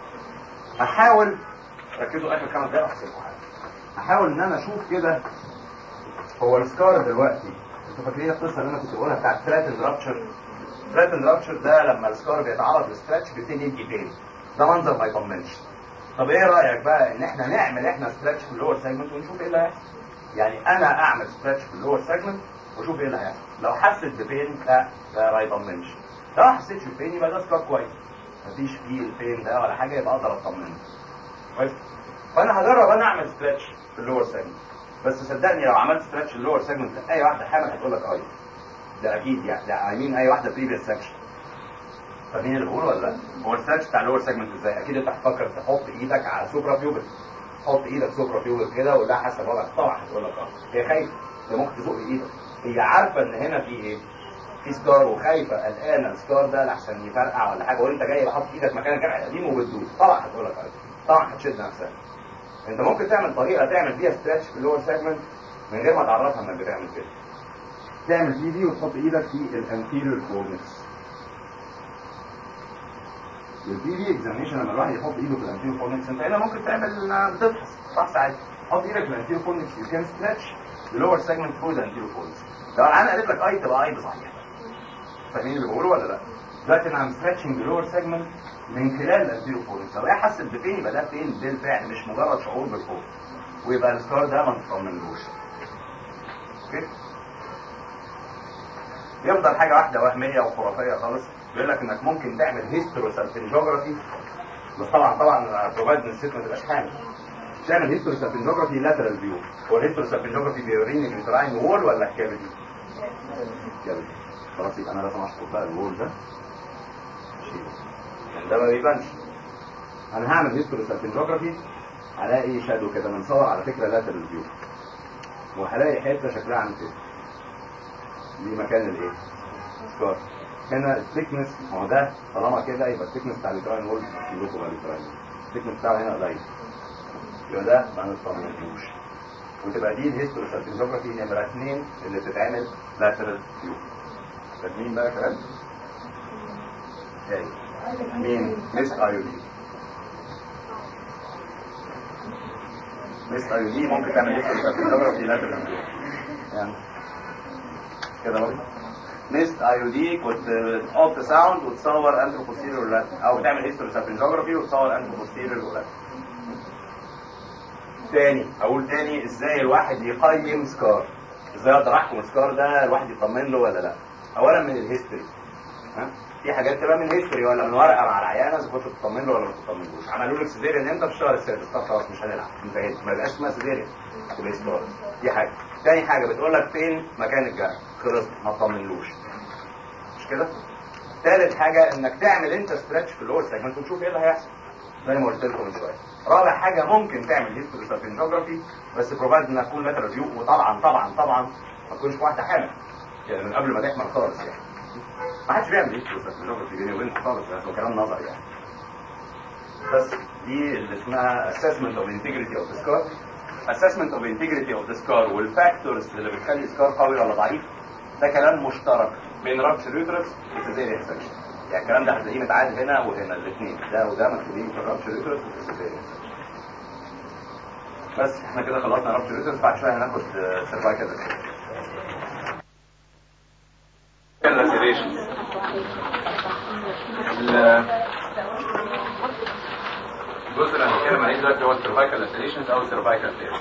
[SPEAKER 1] هحاول ركزوا اخر خمس دقايق احسبوا حاجه احاول ان انا اشوف كده هو السكار دلوقتي انتوا فاكرين القصه اللي انا كنت بقولها بتاعت ثريتن رابتشر ثريتن رابتشر ده لما السكار بيتعرض لستريتش بيبتدي يجي بين ده منظر ما يطمنش طب ايه رايك بقى ان احنا نعمل احنا ستريتش في اللور سيجمنت ونشوف ايه اللي هيحصل يعني انا اعمل ستريتش في اللور سيجمنت واشوف ايه اللي هيحصل لو حسيت ببين لا ده ما يطمنش لو ما حسيتش ببين يبقى ده سكار كويس مفيش فيه البين ده ولا حاجه يبقى اقدر اطمنه كويس فانا هجرب انا اعمل ستريتش في اللور سيجمنت بس صدقني لو عملت ستريتش في اللور سيجمنت اي واحده حامل هتقول لك اي ده اكيد يعني ده اي مين اي واحده بريفيس سكشن فاهمين اللي بقوله ولا لا؟ هو الستريتش بتاع اللور سيجمنت ازاي؟ اكيد انت هتفكر تحط ايدك على سوبرا بيوبل حط ايدك سوبرا بيوبل كده ولا حسب وضعك طبعا هتقول لك اه هي خايفه هي ممكن تزق ايدك هي عارفه ان هنا في ايه؟ في ستار وخايفه قلقانه الستار ده لحسن يفرقع ولا حاجه وانت جاي حاطط ايدك مكان الجرح القديم وبتدوس طبعا هتقول لك اه طبعا هتشد نفسك انت ممكن تعمل طريقه تعمل بيها ستريتش في اللور سيجمنت من غير ما تعرفها انك بتعمل كده تعمل دي دي وتحط ايدك في الانتيريور كورنكس البي دي اكزامينشن لما الواحد يحط ايده في الانتيريور كورنكس انت هنا ممكن تعمل بتفحص فحص عادي حط ايدك في الانتيريور كورنكس يو كان ستريتش اللور سيجمنت ثرو ذا انتيريور كورنكس لو انا قالت لك اي تبقى اي صحيح فاهمين اللي بقوله ولا لا؟ دلوقتي انا عم ستريتشنج اللور سيجمنت من خلال الانتيريور كورنكس لو هي حست بفين يبقى ده فين بالفعل مش مجرد شعور بالخوف ويبقى السكار ده ما تطمنلوش اوكي يفضل حاجه واحده وهميه وخرافيه خالص بيقول لك انك ممكن تعمل هيستروسالفنجوجرافي بس طبعا طبعا بروفايد ان الست ما تبقاش حامل تعمل هيستروسالفنجوجرافي لاترال فيو هو الهيستروسالفنجوجرافي بيوريني اليوتراين وول ولا الكافيتي؟ الكافيتي خلاص يبقى انا لازم اشطب بقى الوول ده شيله
[SPEAKER 2] ده ما بيبانش انا هعمل هيستوري سيرفنجوجرافي هلاقي شادو كده منصور على فكره لاترال فيو وهلاقي حته شكلها عامل كده دي مكان الايه؟ سكار هنا الثيكنس ما هو ده طالما كده يبقى الثيكنس بتاع الجراين وول يلوكو بقى الجراين الثيكنس بتاعه هنا قليل يبقى ده ما نطمنوش وتبقى دي الهيستوري سيرفنجوجرافي نمره اثنين اللي بتتعمل لاترال فيو فاهمين بقى كلام؟ تاني مين؟ مس ايودين مس ايودين ممكن تعمل هيستوري سيرفنجوجرافي لاترال فيو يعني كده برضه ميست اي او دي كنت تحط ساوند وتصور انترو بوستيريور لاتر او تعمل هيستوري سابنجوجرافي وتصور انترو بوستيريور لاتر تاني اقول تاني ازاي الواحد يقيم سكار ازاي اقدر احكم السكار ده الواحد يطمن له ولا لا اولا من الهيستوري ها في حاجات تبقى من هيستوري ولا من ورقه مع العيانه اذا كنت تطمن له ولا ما تطمنلوش عملوا لك سيزيريان امتى في الشهر السادس طب خلاص مش هنلعب انتهيت ما يبقاش اسمها سيزيريان تبقى سكار دي حاجه تاني حاجه بتقول لك فين مكان الجرح خلص ما تطمنلوش مش كده تالت حاجه انك تعمل انت ستريتش في اللور سيجمنت وتشوف ايه اللي هيحصل زي ما قلت لكم من شويه رابع حاجه ممكن تعمل هيستوري سيرفنجوجرافي بس بروفايد انها تكون لاترال فيو وطبعا طبعا طبعا ما تكونش في واحده حامل يعني من قبل ما تحمل خالص يعني ما حدش بيعمل هيستوري سيرفنجوجرافي بيني وبينكم خالص يعني هو كلام نظري يعني بس دي اللي اسمها assessment of integrity of the scar assessment of integrity of the scar والفاكتورز اللي بتخلي السكار قوي ولا ضعيف ده كلام مشترك بين رابشر يوترس وسيزيريان سكشن يعني الكلام ده هتلاقيه متعاد هنا وهنا الاثنين ده وده مكتوبين في الرابشر يوترس وفي السيزيريان بس احنا كده خلصنا رابشر يوترس بعد شويه هناخد سيرفايكال لاسيريشن الجزء اللي هنتكلم عليه دلوقتي هو السيرفايكال لاسيريشنز او السيرفايكال تيرز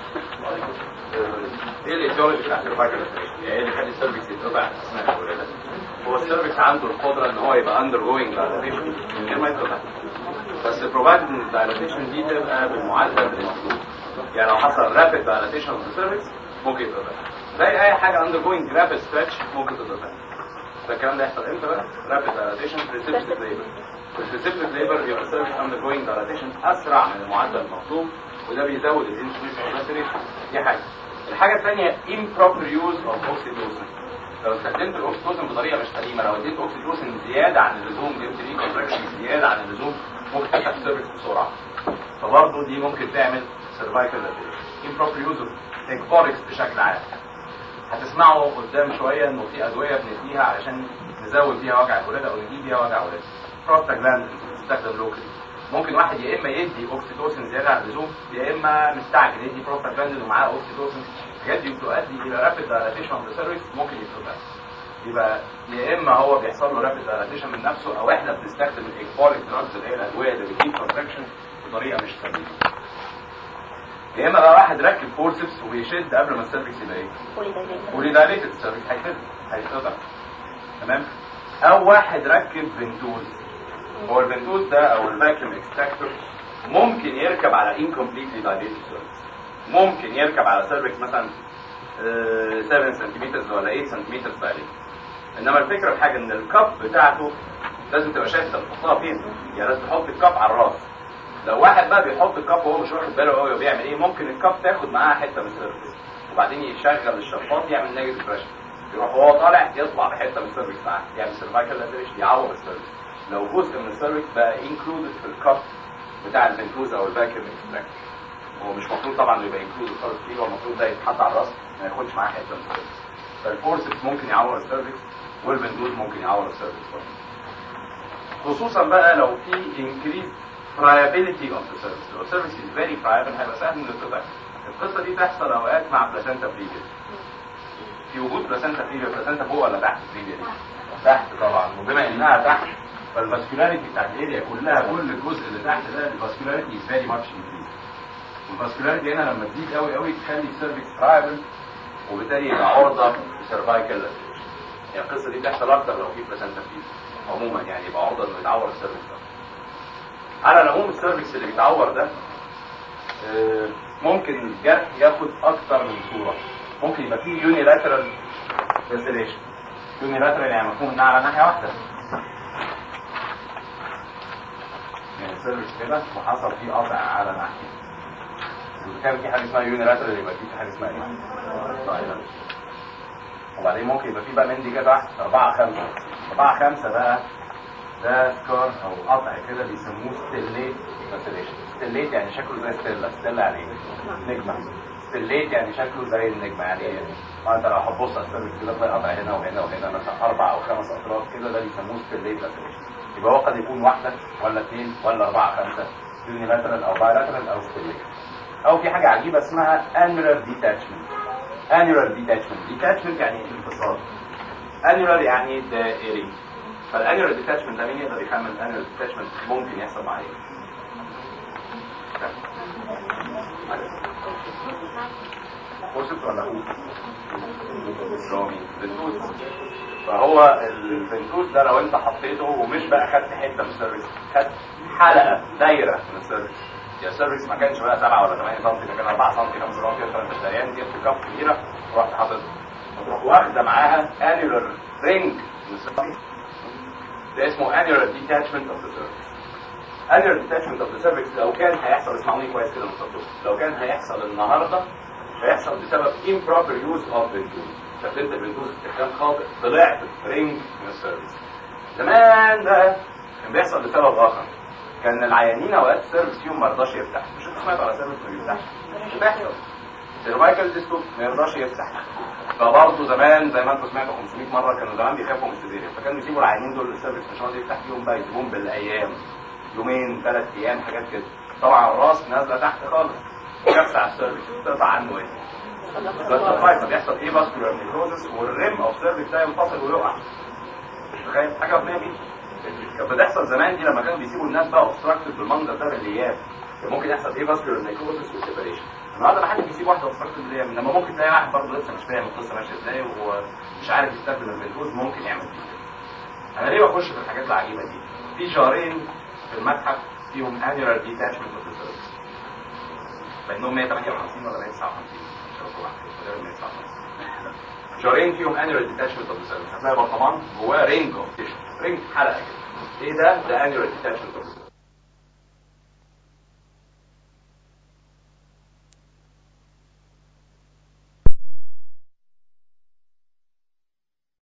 [SPEAKER 2] ايه الايديولوجي بتاع السيرفايكال لاسيريشن؟ يعني ايه اللي يخلي السيرفكس يتقطع اثناء الولاده؟ هو السيرفكس عنده القدره ان هو يبقى اندر جوينج دايلاتيشن من غير ما يتقطع بس بروفايد ان الدايلاتيشن دي تبقى بالمعدل المطلوب يعني لو حصل رابيد دايلاتيشن في السيرفكس ممكن يتقطع زي اي حاجه اندر جوينج رابيد ستريتش ممكن تتقطع ده الكلام ده يحصل امتى بقى؟ رابيد دايلاتيشن بريسبتيف ليبر الريسبتيف ليبر يبقى السيرفكس اندر جوينج دايلاتيشن اسرع من المعدل المطلوب وده بيزود الانسولين دي حاجه الحاجه الثانيه improper use of oxytocin لو استخدمت الاوكسيتوسن بطريقه مش سليمه لو اديت اوكسيتوسن زياده عن اللزوم جبت ليه كونتراكشن زياده عن اللزوم ممكن تفتح السيرفكس بسرعه فبرضه دي ممكن تعمل سيرفايكال improper use of اكباركس بشكل عام هتسمعوا قدام شويه انه في ادويه بنديها علشان نزود بيها وجع الولاده او نجيب بيها وجع الولاده بروستاجلاند بتستخدم لوكالي ممكن واحد يا اما يدي اوكسيتوسن زياده عن اللزوم يا اما مستعجل يدي بروستاجلاند ومعاه اوكسيتوسن الحاجات دي بتؤدي الى رابيد دايلاتيشن اوف ذا سيرفكس ممكن يتقطع يبقى يا اما هو بيحصل له رابيد دايلاتيشن من نفسه او احنا بنستخدم الاكباريك دراجز اللي هي الادويه اللي بتجيب كونتراكشن بطريقه مش سليمه يا اما بقى واحد ركب فورسبس وبيشد قبل ما السيرفكس يبقى ايه؟ بولي دايليتد السيرفكس هيتقطع هيتقطع تمام او واحد ركب فنتوز هو الفنتوز ده او الفاكيوم اكستراكتور ممكن يركب على انكمبليتلي دايليتد سيرفكس ممكن يركب على سيرفكس مثلا 7 سنتيمتر ولا 8 سنتيمتر دايليتد انما الفكره في حاجه ان الكب بتاعته لازم تبقى شايف انت بتحطها فين يعني لازم تحط الكب على الراس لو واحد بقى بيحط الكب وهو مش واخد باله قوي بيعمل ايه ممكن الكب تاخد معاها حته من السيرفكس وبعدين يشغل الشفاط يعمل نيجاتيف بريشر يروح وهو طالع يطلع بحته من السيرفكس معاه يعمل سيرفايكال لاتريشن يعور السيرفكس لو جزء من السيرفكس بقى انكلودد في الكب بتاع الفنتوز او الفاكيوم اكستراكتور هو مش المفروض طبعا يبقى انكلودد خالص فيه هو المفروض ده يتحط على الراس ما ياخدش معاه حته من السيرفكس فالفورسكس ممكن يعور السيرفكس والفنتوز ممكن يعور السيرفكس برضه خصوصا بقى لو في increased friability of the service لو السيرفيس is very friable هيبقى سهل انه يتقطع القصه دي تحصل اوقات مع بلاسنتا بريفيا في وجود بلاسنتا بريفيا بلاسنتا فوق ولا تحت بريفيا دي تحت طبعا وبما انها تحت فالفاسكولاريتي بتاعت الاريا كلها كل الجزء اللي تحت ده الفاسكولاريتي از فيري ماتش انكريز والفاسكولاريتي هنا لما تزيد قوي قوي تخلي السيرفكس فرايبل وبالتالي يبقى عرضه لسيرفايكال يعني القصه دي بتحصل اكتر لو في بلاسنتا بريفيا عموما يعني يبقى عرضه انه يتعور السيرفكس على العموم السيرفكس اللي بيتعور ده ممكن الجرح ياخد اكتر من صوره ممكن يبقى فيه يونيلاترال لاسيليشن يونيلاترال يعني مفهوم انها على ناحيه واحده
[SPEAKER 1] السيرفكس كده وحصل فيه قطع على ناحيه اذا كان في حاجه اسمها يونيلاترال يبقى في حاجه اسمها ايه؟ دايلاترال وبعدين ممكن يبقى في بقى من دي كده تحت 4 5 4 5 بقى ده سكار او قطع كده بيسموه ستيليت ماسيليشن ستيليت يعني شكله زي ستيلا ستيلا يعني ايه؟ نجمه ستيليت يعني شكله زي النجمه يعني ايه؟ ما انت لو هتبص على السيرفكس كده تلاقي قطع هنا وهنا وهنا مثلا اربع او خمس اطراف كده ده بيسموه ستيليت ماسيليشن يبقى هو قد يكون واحده ولا اثنين ولا اربعه خمسه يونيلاترال او بايلاترال او ستيليت او في حاجه عجيبه اسمها annular detachment annular detachment detachment يعني انفصال annular يعني دائري فالانيولار ديتاتشمنت ده مين يقدر يخمن الانيولار ديتاتشمنت ممكن يحصل معاه ايه؟ فورسبس ولا هو؟ رامي فنتوز فهو الفنتوز ده لو انت حطيته ومش بقى خدت حته من السيرفيس خدت حلقه دايره من السيرفيس يا السيرفيس ما كانش بقى 7 ولا 8 سم ده كان 4 سم 5 سم مثلا في الدريان جبت كف كبيره ورحت حاططها وتروح واخده معاها انيولار رينج من السيرفيس ده اسمه annular detachment of the cervix annular detachment of the cervix لو كان هيحصل اسمعوني كويس كده مصدق لو كان هيحصل النهارده هيحصل بسبب improper use of ventouse استخدمت الفنتوز استخدام خاطئ طلعت رينج من السيرفيس زمان ده كان بيحصل لسبب اخر كان العيانين اوقات السيرفيس فيهم ما يرضاش يفتح مش انت سمعت على سيرفيس ما بيفتحش مش بيحصل سيرفايكال ديستوب ما يرضاش يفتح فبرضه زمان زي ما انتم سمعتوا 500 مره كانوا زمان بيخافوا من السيزيريان فكانوا يسيبوا العيانين دول السيرفيس مش راضي يفتح فيهم بقى يسيبوهم بالايام يومين ثلاث ايام حاجات كده طبعا الراس نازله تحت خالص كبسه على السيرفيس تقطع عنه ايه؟ بس بيحصل ايه فاسكولار نيكروزس والريم اوف سيرفيس ده ينفصل ويقع مش متخيل حاجه ربنا بيه كانت بتحصل زمان دي لما كانوا بيسيبوا الناس بقى اوبستراكتد بالمنظر ده بالايام كان ممكن يحصل ايه فاسكولار نيكروزس وسيبريشن النهارده ما حد بيسيب واحده اوبستراكتد بالايام انما ممكن تلاقي واحد برضه لسه مش فاهم القصه ماشيه ازاي ومش عارف يستخدم الفنتوز ممكن يعمل كده انا ليه بخش في الحاجات العجيبه دي في جارين في المتحف فيهم انيولار ديتاتشمنت اوف ذا سيرفيس بينهم 158 ولا 159 جارين فيهم انيولار ديتاتشمنت اوف ذا سيرفيس هتلاقي برطمان جواه رينج اوف تيشو رينج حلقه كده ايه ده؟ ده انيولار ديتاتشمنت اوف ذا